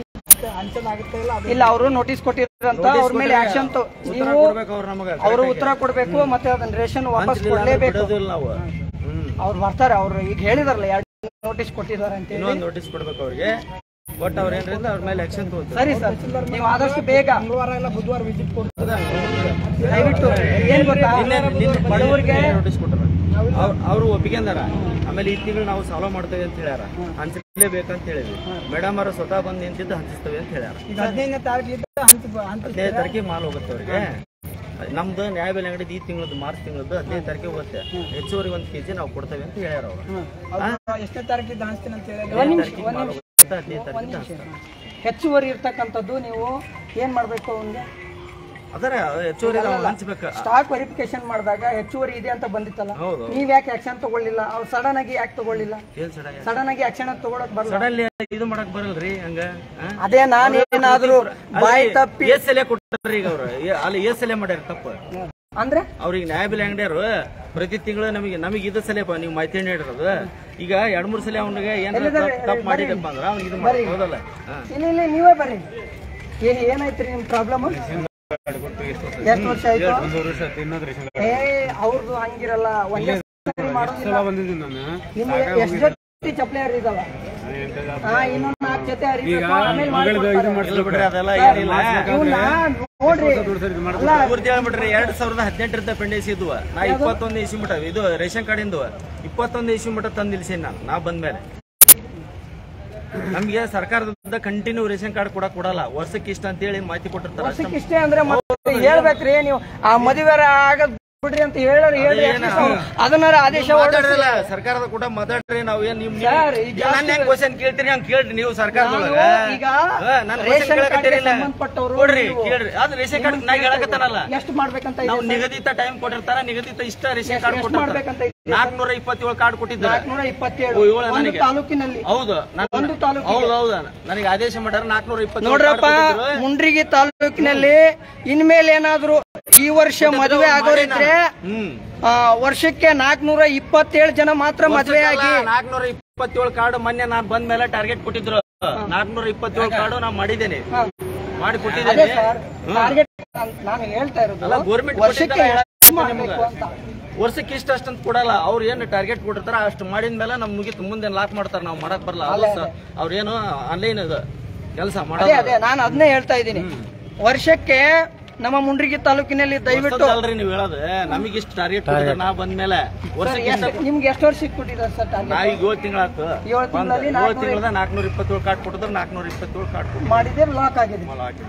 ಇಲ್ಲ ಅವರು ನೋಟಿಸ್ ಕೊಟ್ಟಿರಂತ ಅವ್ರ ಮೇಲೆ ಆಕ್ಷನ್ ನೀವು ಕೊಡ್ಬೇಕು ಅವ್ರು ನಮಗೆ ಅವರು ಉತ್ತರ ಕೊಡ್ಬೇಕು ಮತ್ತೆ ಅದನ್ನ ರೇಷನ್ ವಾಪಸ್ ಕೊಡ್ಲೇಬೇಕು ಬಿಡೋದಿಲ್ಲ ನಾವು ಹ್ಮ್ ಅವ್ರು ಬರ್ತಾರೆ ಅವ್ರು ಈಗ ಹೇಳಿದಾರಲ್ಲ ಎರಡು ನೋಟಿಸ್ ಕೊಟ್ಟಿದ್ದಾರೆ ಅಂತ ಹೇಳಿ ಇನ್ನೊಂದು ನೋಟಿಸ್ ಕೊಡ್ಬೇಕು ಅವ್ರಿಗೆ ಬಟ್ ಅವ್ರು ಏನ್ರಿಂದ ಅವ್ರ ಮೇಲೆ ಆಕ್ಷನ್ ತಗೋತಾರೆ ಸರಿ ಸರ್ ನೀವು ಆದಷ್ಟು ಬೇಗ ಮಂಗಳವಾರ ಇಲ್ಲ ಬುಧವಾರ ವಿಸಿಟ್ ಕೊಡ್ತಾರೆ ದಯವಿಟ್ಟು ಏನ್ ಗೊತ್ತಾ ಬಡವರಿಗೆ ನೋಟಿಸ್ ಕೊಟ್ಟರು ಅವರು ಒಪ್ಪಿಗೆಂದಾರ ಆಮೇಲೆ ಈ ತಿಂಗಳು ನಾವು ಸಾಲ್ವ್ ಮಾಡ್ತೇವೆ ಅಂತ ಹೇಳ್ಯಾರ ಹಂಚಲೇಬೇಕಂತ ಹೇಳಿದ್ವಿ ಮೇಡಮ್ ಅವರು ಸ್ವತಃ ಬಂದು ನಿಂತಿದ್ದು ಹಂಚಿಸ್ತೇವೆ ಅಂತ ಹೇಳ್ಯಾರ ಈಗ ಹದಿನೈದನೇ ತಾರೀಕಿಂದ ಹಂತ ಹಂತ ಹದಿನೈದು ತಾರೀಕಿಗೆ ಮಾಲ್ ಹೋಗುತ್ತೆ ಅವ್ರಿಗೆ ನಮ್ದು ನ್ಯಾಯಬೆಲೆ ಅಂಗಡಿ ಈ ತಿಂಗಳದ್ದು ಮಾರ್ಚ್ ತಿಂಗಳದ್ದು ಹದಿನೈದು ತಾರೀಕಿಗೆ ಹೋಗುತ್ತೆ ಹೆಚ್ಚುವರಿ ಒಂದು ಕೆಜಿ ನಾವು ಕೊಡ್ತೇವೆ ಅಂತ ಹೇಳ್ಯಾರ ಅವರು ಎಷ್ಟನೇ ತಾರೀಕಿಗೆ ಹಂಚ್ತೀನಿ ಅಂತ ಹೇಳಿ ಹದಿನೈದು ತಾರೀಕಿಗೆ ಮಾಲ್ ಹೋಗುತ್ತೆ ಹದಿನೈದು ತಾರೀಕಿಗೆ ಹಂಚ್ತಾರೆ ಹೆಚ್ಚುವರಿ ಇರ್ತಕ್ಕಂಥದ್ದು ನೀವು ಏನ್ ಮಾಡ್ಬೇಕು ಅವನಿಗೆ ಅದರ ಹೆಚ್ಚುವರಿ ನಾವು ಹಂಚ್ಬೇಕು ಸ್ಟಾಕ್ ವೆರಿಫಿಕೇಶನ್ ಮಾಡಿದಾಗ ಹೆಚ್ಚುವರಿ ಇದೆ ಅಂತ ಬಂದಿತ್ತಲ್ಲ ಹೌದು ನೀವ್ ಯಾಕೆ ಆಕ್ಷನ್ ತಗೊಳ್ಳಿಲ್ಲ ಅವ್ರು ಸಡನ್ ಆಗಿ ಯಾಕೆ ತಗೊಳ್ಳಿಲ್ಲ ಏನ್ ಸಡ ಸಡನ್ ಆಗಿ ಆಕ್ಷನ್ ತಗೊಳಕ್ ಬರಲ್ಲ ಸಡನ್ಲಿ ಇದು ಮಾಡಕ್ ಬರಲ್ರಿ ಹಂಗ ಆ? ಅದೇ ನಾನೇನಾದ್ರೂ ಬಾಯಿ ತಪ್ಪಿ ಎಸ್ ಎಲೆ ಕೊಟ್ಟಾರ ಈಗ ಅವ್ರು ಏ- ಅಲ್ಲಿ ಎಸ್ ಎಲೆ ಮಾಡ್ಯಾರ ತಪ್ಪು ಅಂದ್ರೆ ಅವ್ರಿಗೆ ನ್ಯಾಯಬೆಲೆ ಅಂಗಡಿಯವರು ಪ್ರತಿ ತಿಂಗಳು ನಮಗೆ ನಮಗೆ ಇದು ಸಲಪ ನೀವು ಮಾಹಿತಿ ನೀಡಿರೋದು ಈಗ ಎರಡ್ ಮೂರ್ ಸಲ ಅವನಿಗೆ ಏನ್ ತಪ್ಪು ಮಾಡಿದಪ್ಪ ಅಂದ್ರ ಅವ್ನಿಗೆ ಇದು ಮಾಡಕ್ ಹೋದಲ್ಲ ಹಾ. ಇಲ್ಲ ಇಲ್ಲ ನೀವೇ ಬರ್ರಿ ಏನ್ ಏನಾಯ್ತ್ರಿ ನಿಮ್ ಪ್ರಾಬ್ಲಮ್ ಎಷ್ಟು ವರ್ಷ ಆಯ್ತು ಒಂದು ವರ್ಷ ಆಯ್ತು, ಇನ್ನೊಂದು ರೇಷನ್ ಕಾರ್ಡ್ ಏ ಅವ್ರದ್ದು ಹಂಗಿರಲ್ಲ ಒಂದೇ ಸರಿ ಮಾಡೋದಿಲ್ಲ ಸಲ ಬಂದಿದ್ದೀನಿ ನಾನು ನಿಮ್ಗೆ ಎಷ್ಟು ಜೊತೆ ಚಪ್ಲಿ ಇದಾವ ಹಾ ಇನ್ನೊಂದ್ ನಾಲ್ಕು ಜೊತೆ ಹರಿಬೇಕು ಆಮೇಲೆ ಮಗಳದ್ದು ಇದು ಮಾಡ್ಕೊಡ್ತಾರೆ. ಇಲ್ಲ ಬಿಡ್ರಿ ಅದೆಲ್ಲ ಏನಿಲ್ಲ ಇವ್ನ ನೋಡ್ರಿ ಅಲ್ಲ ಪೂರ್ತಿ ಹೇಳ್ಬಿಟ್ರಿ ಎರಡ್ ಸಾವಿರದ ಹದಿನೆಂಟರಿಂದ ಪೆಂಡೆನ್ಸ್ ಇದ್ವು ನಾ ಇಪ್ಪತ್ತೊಂದು ಇಸ್ಯೂ ಮಟ ಇದು ರೇಷನ್ ಕಾರ್ಡ್ ಇಂದು ಇಪ್ಪತ್ತೊಂದು ಇಸ್ಯೂ ಮಟ ತಂದು ನಿಲ್ಸೇನಿ ನಾನು ನಾ ಬಂದ್ಮೇಲೆ ನಮ್ಗೆ ಸರ್ಕಾರದಿಂದ ಕಂಟಿನ್ಯೂ ರೇಷನ್ ಕಾರ್ಡ್ ಕೂಡ ಕೊಡಲ್ಲ ವರ್ಷಕ್ಕೆ ಇಷ್ಟ ಅಂತ ಹೇಳಿ ಮಾಹಿತಿ ಕೊಟ್ಟಿರ್ತಾರ ವರ್ಷಕ್ಕೆ ಇಷ್ಟೇ ಅಂದ್ರೆ ಮತ್ತೆ ಹೇಳ್ಬೇಕ್ರಿ ನೀವು ಆ ಮದುವೆ ಆಗದ್ ಬಿಡ್ರಿ ಅಂತ ಹೇಳರಿ ಹೇಳ್ರಿ ಅದನ್ನಾರ ಆದೇಶ ಹೊರಡಿಸಿ. ಮಾತಾಡ್ರಲ್ಲ ಸರ್ಕಾರದ ಕೂಡ ಮಾತಾಡ್ರಿ ನಾವ್ ಏನ್ ನಿಮ್ ಸರ್, ಈಗ ನನ್ನ ಹೆಂಗ್ ಕ್ವಶನ್ ಕೇಳ್ತೀರಿ ಹಂಗ್ ಕೇಳ್ರಿ ನೀವು ಸರ್ಕಾರದೊಳಗ ನಾನು ಈಗ ಹಾ, ನಾನ್ ರೇಷನ್ question ಕೇಳಕತ್ತೀರಿಲ್ಲ. ಕಾರ್ಡ್ಗೆ ಸಂಬಂಧಪಟ್ಟವ್ರು ಕೊಡ್ರಿ ನೀವು. ಕೇಳ್ರಿ ಅದು ರೇಷನ್ ಕಾರ್ಡ್ ನಾ ಹೇಳಕತ್ತಾನಲ್ಲ ಎಷ್ಟು ಮಾಡ್ಬೇಕಂತ ಇದೆ ನಾವು ನಿಗದಿತ ಟೈಮ್ ಕೊಟ್ಟಿರ್ತಾರ ನಿಗದಿತ ಇಷ್ಟ ರೇಷನ್ ಕಾರ್ಡ್ ಎಷ್ಟು ಮಾಡ್ಬೇಕಂತ ಕೊಟ್ಟಿರ್ತಾರೆ ಇದೆ? ನಾಲ್ಕನೂರ ಇಪ್ಪತ್ತೇಳು ಕಾರ್ಡ್ ಕೊಟ್ಟಿದ್ದಾರೆ ನಾಲ್ಕನೂರ ಇಪ್ಪತ್ತೇಳು ಓ, ಏಳು ಒಂದು ನನಗೆ. ತಾಲೂಕಿನಲ್ಲಿ ಹೌದು ನಾನು- ಒಂದು ತಾಲೂಕಿಗೆ. ಹೌದು ಹೌದು ನನಗೆ ಆದೇಶ ಮಾಡ್ಯಾರ ನಾಲ್ಕನೂರ ಇಪ್ಪತ್ತೇಳು ನೋಡ್ರಪ್ಪ card ಕೊಟ್ಟಿದ್ರು. ಮುಂಡ್ರಿಗಿ ತಾಲೂಕಿನಲ್ಲಿ ಇನ್ಮೇಲೆ ಏನಾದ್ರು ಈ ವರ್ಷ ಮದುವೆ ಆಗೋರಿದ್ರೆ ಹ್ಮ್ ಆ, ವರ್ಷಕ್ಕೆ ನಾಲ್ಕನೂರ ಇಪ್ಪತ್ತೇಳು ಜನ ಮಾತ್ರ ಮದುವೆ ಆಗಿ ನಾಲ್ಕನೂರ ಇಪ್ಪತ್ತೇಳು ಕಾರ್ಡ್ ಮೊನ್ನೆ ನಾನ್ ಬಂದ ಮೇಲೆ ಟಾರ್ಗೆಟ್ ಕೊಟ್ಟಿದ್ರು ನಾಲ್ಕನೂರ ಇಪ್ಪತ್ತೇಳು ಕಾರ್ಡ್ ನಾ ಮಾಡಿದ್ದೇನೆ ಹಾ. ಮಾಡಿ ಅದೇ ಕೊಟ್ಟಿದ್ದೇನೆ ಸರ್ ಟಾರ್ಗೆಟ್ ನಾನು ಹೇಳ್ತಾ ಅಲ್ಲ, ಇರೋದು government ವರ್ಷಕ್ಕೆ ಕೊಟ್ಟಿದ್ದಲ್ಲ, ಎಷ್ಟು ಮಾಡ್ಬೇಕು ಅಂತ ವರ್ಷಕ್ಕೆ ಇಷ್ಟ ಅಷ್ಟಂತ ಕೊಡಲ್ಲ ಅವ್ರು ಏನು ಟಾರ್ಗೆಟ್ ಕೊಟ್ಟಿರ್ತಾರ ಅಷ್ಟು ಮಾಡಿದ ಮೇಲೆ ನಮ್ ಮುಗಿತು ಮುಂದೆ ಲಾಕ್ ಮಾಡ್ತಾರ ನಾವು ಮಾಡಕ್ ಬರಲ್ಲ ಅವ್ರೇನು ಆನ್ಲೈನ್ ಇದು ಕೆಲಸ ಅದೇ ಮಾಡಲ್ಲ ಅದೇ ನಾನು ಅದನ್ನೇ ಹೇಳ್ತಾ ಇದ್ದೀನಿ ವರ್ಷಕ್ಕೆ ನಮ್ಮ ಮುಂಡ್ರಿಗಿ ತಾಲೂಕಿನಲ್ಲಿ ದಯವಿಟ್ಟು ಅಲ್ರಿ ನೀವು ಹೇಳೋದು ನಮಗೆ ಇಷ್ಟು ಟಾರ್ಗೆಟ್ ಕೊಟ್ಟಿದ್ರೆ ನಾ ಬಂದ್ಮೇಲೆ ವರ್ಷಕ್ಕೆ ಇಷ್ಟ ಎಷ್ಟು- ನಿಮ್ಗೆ ಎಷ್ಟು ವರ್ಷಕ್ಕೆ ಕೊಟ್ಟಿದ್ದಾರೆ ಸರ್ ಟಾರ್ಗೆಟ್ ನಾ ಈಗ ಏಳು ತಿಂಗಳಾಯ್ತು ಏಳು ತಿಂಗಳಲ್ಲಿ ಏಳು ತಿಂಗಳದ ನಾಲ್ಕನೂರ ಇಪ್ಪತ್ತೇಳು ಕಾರ್ಡ್ ಕೊಟ್ಟಿದ್ರೆ ನಾಲ್ಕನೂರ ಇಪ್ಪತ್ತೇಳು ಕಾರ್ಡ್ ಕೊಟ್ಟು ಮಾಡಿದ್ರೆ ಲಾಕ್ ಆಗಿದೆ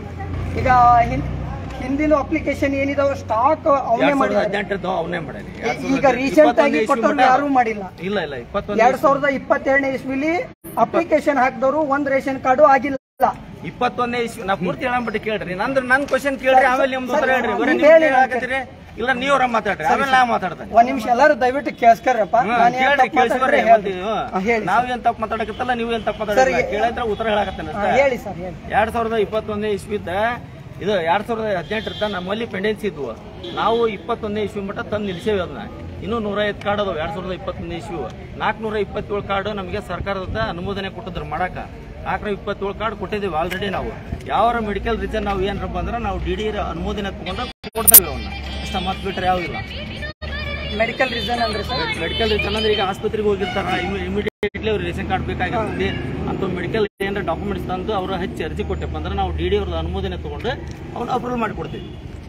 ಈಗ ಹಿಂ- ಹಿಂದಿನ ಅಪ್ಲಿಕೇಶನ್ ಏನಿದಾವೆ ಸ್ಟಾಕ್ ಅವನೇ ಎರಡ್ ಸಾವಿರದ ಮಾಡಿದ್ದಾರೆ ಹದಿನೆಂಟರದ್ದು ಅವನೇ ಮಾಡೇನಿ ಈಗ ರೀಸೆಂಟ್ ಆಗಿ ಕೊಟ್ಟವ್ರು ಯಾರು ಮಾಡಿಲ್ಲ ಇಲ್ಲ ಇಲ್ಲ ಇಪ್ಪತ್ತೊಂದು ಎರಡ್ ಸಾವಿರದ ಇಪ್ಪತ್ತೆರಡನೇ ಇಸ್ವಿಲಿ ಅಪ್ಲಿಕೇಶನ್ ಹಾಕಿದವರು ಒಂದ್ ರೇಷನ್ ಕಾರ್ಡು ಆಗಿಲ್ಲ ಇಪ್ಪತ್ತೊಂದನೇ ಇಸ್ವಿ ನಾ ಪೂರ್ತಿ ಹೇಳಂಬಿಟ್ಟು ಕೇಳ್ರಿ ನಂದ್ರ ನನ್ ಕ್ವಶನ್ ಕೇಳ್ರಿ ಆಮೇಲೆ ನಿಮ್ದು ಉತ್ತರ ಹೇಳ್ರಿ ಬರೀ ನೀವ್ ನೀವು ಹೇಳಿ. ಹೇಳಕತ್ತೀರಿ ಇಲ್ಲ ನೀವ್ರ ಮಾತಾಡ್ರಿ ಆಮೇಲೆ ನಾ ಮಾತಾಡ್ತೇನೆ ಒಂದ್ ನಿಮಿಷ ಎಲ್ಲರೂ ದಯವಿಟ್ಟು ಕೇಳಿಸ್ಕರಪ್ಪ ನಾನು ಏನ್ ಕೇಳ್ರಿ ತಪ್ಪು ಮಾತಾಡಿದ್ರೆ ಕೇಳಿಸ್ಬರ್ರಿ ಹೇಳ್ರಿ. ಹಾ, ಹೇಳಿ ನಾವ್ ಏನ್ ತಪ್ಪು ಮಾತಾಡಕತ್ತಲ್ಲ ನೀವ್ ಏನ್ ತಪ್ಪು ಸರಿ. ಮಾತಾಡ್ರಿ ಕೇಳಿದ್ರೆ ಉತ್ತರ ಹೇಳಕತ್ತೇನೆ ಹಾ, ಹೇಳಿ ಸರ್ ಹೇಳಿ ಎರಡ್ ಸಾವಿರದ ಇಪ್ಪತ್ತೊಂದನೇ ಇಸ್ವಿದ್ದ ಇದು ಎರಡ್ ಸಾವಿರದ ಹದಿನೆಂಟರದ ನಮ್ಮಲ್ಲಿ ಪೆಂಡೆನ್ಸಿ ಇದ್ವು ನಾವು ಇಪ್ಪತ್ತೊಂದನೇ ಇಸ್ವಿ ಮಟ್ಟ ತಂದು ನಿಲ್ಸೇವಿ ಅದನ್ನ ಇನ್ನೂ ನೂರ ಐದು ಕಾರ್ಡ್ ಅದಾವ ಎರಡ್ ಸಾವಿರದ ಇಪ್ಪತ್ತೊಂದನೇ ಇಸ್ವಿ ನಾಲ್ಕನೂರ ಇಪ್ಪತ್ತೇಳು ಕಾರ್ಡ್ ನಮಗೆ ಸರ್ಕಾರದ ಅನುಮೋದನೆ ಕೊಟ್ಟಿದ್ರು ಮಾಡಾಕ ನಾಲ್ಕನೂರ ಇಪ್ಪತ್ತೇಳು ಕಾರ್ಡ್ ಕೊಟ್ಟಿದ್ದೀವಿ ಆಲ್ರೆಡಿ ನಾವು ಯಾವ ಮೆಡಿಕಲ್ ರೀಸನ್ ನಾವು ಏನಾರ ಬಂದ್ರೆ ನಾವು ಡಿ ಡಿ ಅನುಮೋದನೆ ತಗೊಂಡು ಕೊಡ್ತೇವೆ ಅವನ್ನ ಅಷ್ಟ ಮತ್ ಬಿಟ್ರೆ ಯಾವಿಲ್ಲ ಮೆಡಿಕಲ್ ರೀಸನ್ ಅಂದ್ರೆ ಸರ್ ಮೆಡಿಕಲ್ ರೀಸನ್ ಅಂದ್ರೆ ಈಗ ಆಸ್ಪತ್ರೆಗೆ ಹೋಗಿರ್ತಾರ ಇಮಿಡಿಯೇಟ್ಲಿ ಅವ್ರಿಗೆ ರೇಷನ್ ಕಾರ್ಡ್ ಬೇಕಾಗಿರ್ತದೆ ಅಂತ ಮೆಡಿಕಲ್ ಏನಾರ ಡಾಕ್ಯುಮೆಂಟ್ಸ್ ತಂದು ಅವರು ಹಚ್ಚಿ ಅರ್ಜಿ ಕೊಟ್ಟಪ್ಪ ಅಂದ್ರೆ ನಾವು ಡಿ ಡಿ ಅವ್ರದ್ದು ಅನುಮೋದನೆ ತಗೊಂಡು ಅವ್ನ ಅಪ್ರೂವಲ್ ಮಾಡಿ ಕೊಡ್ತೀವಿ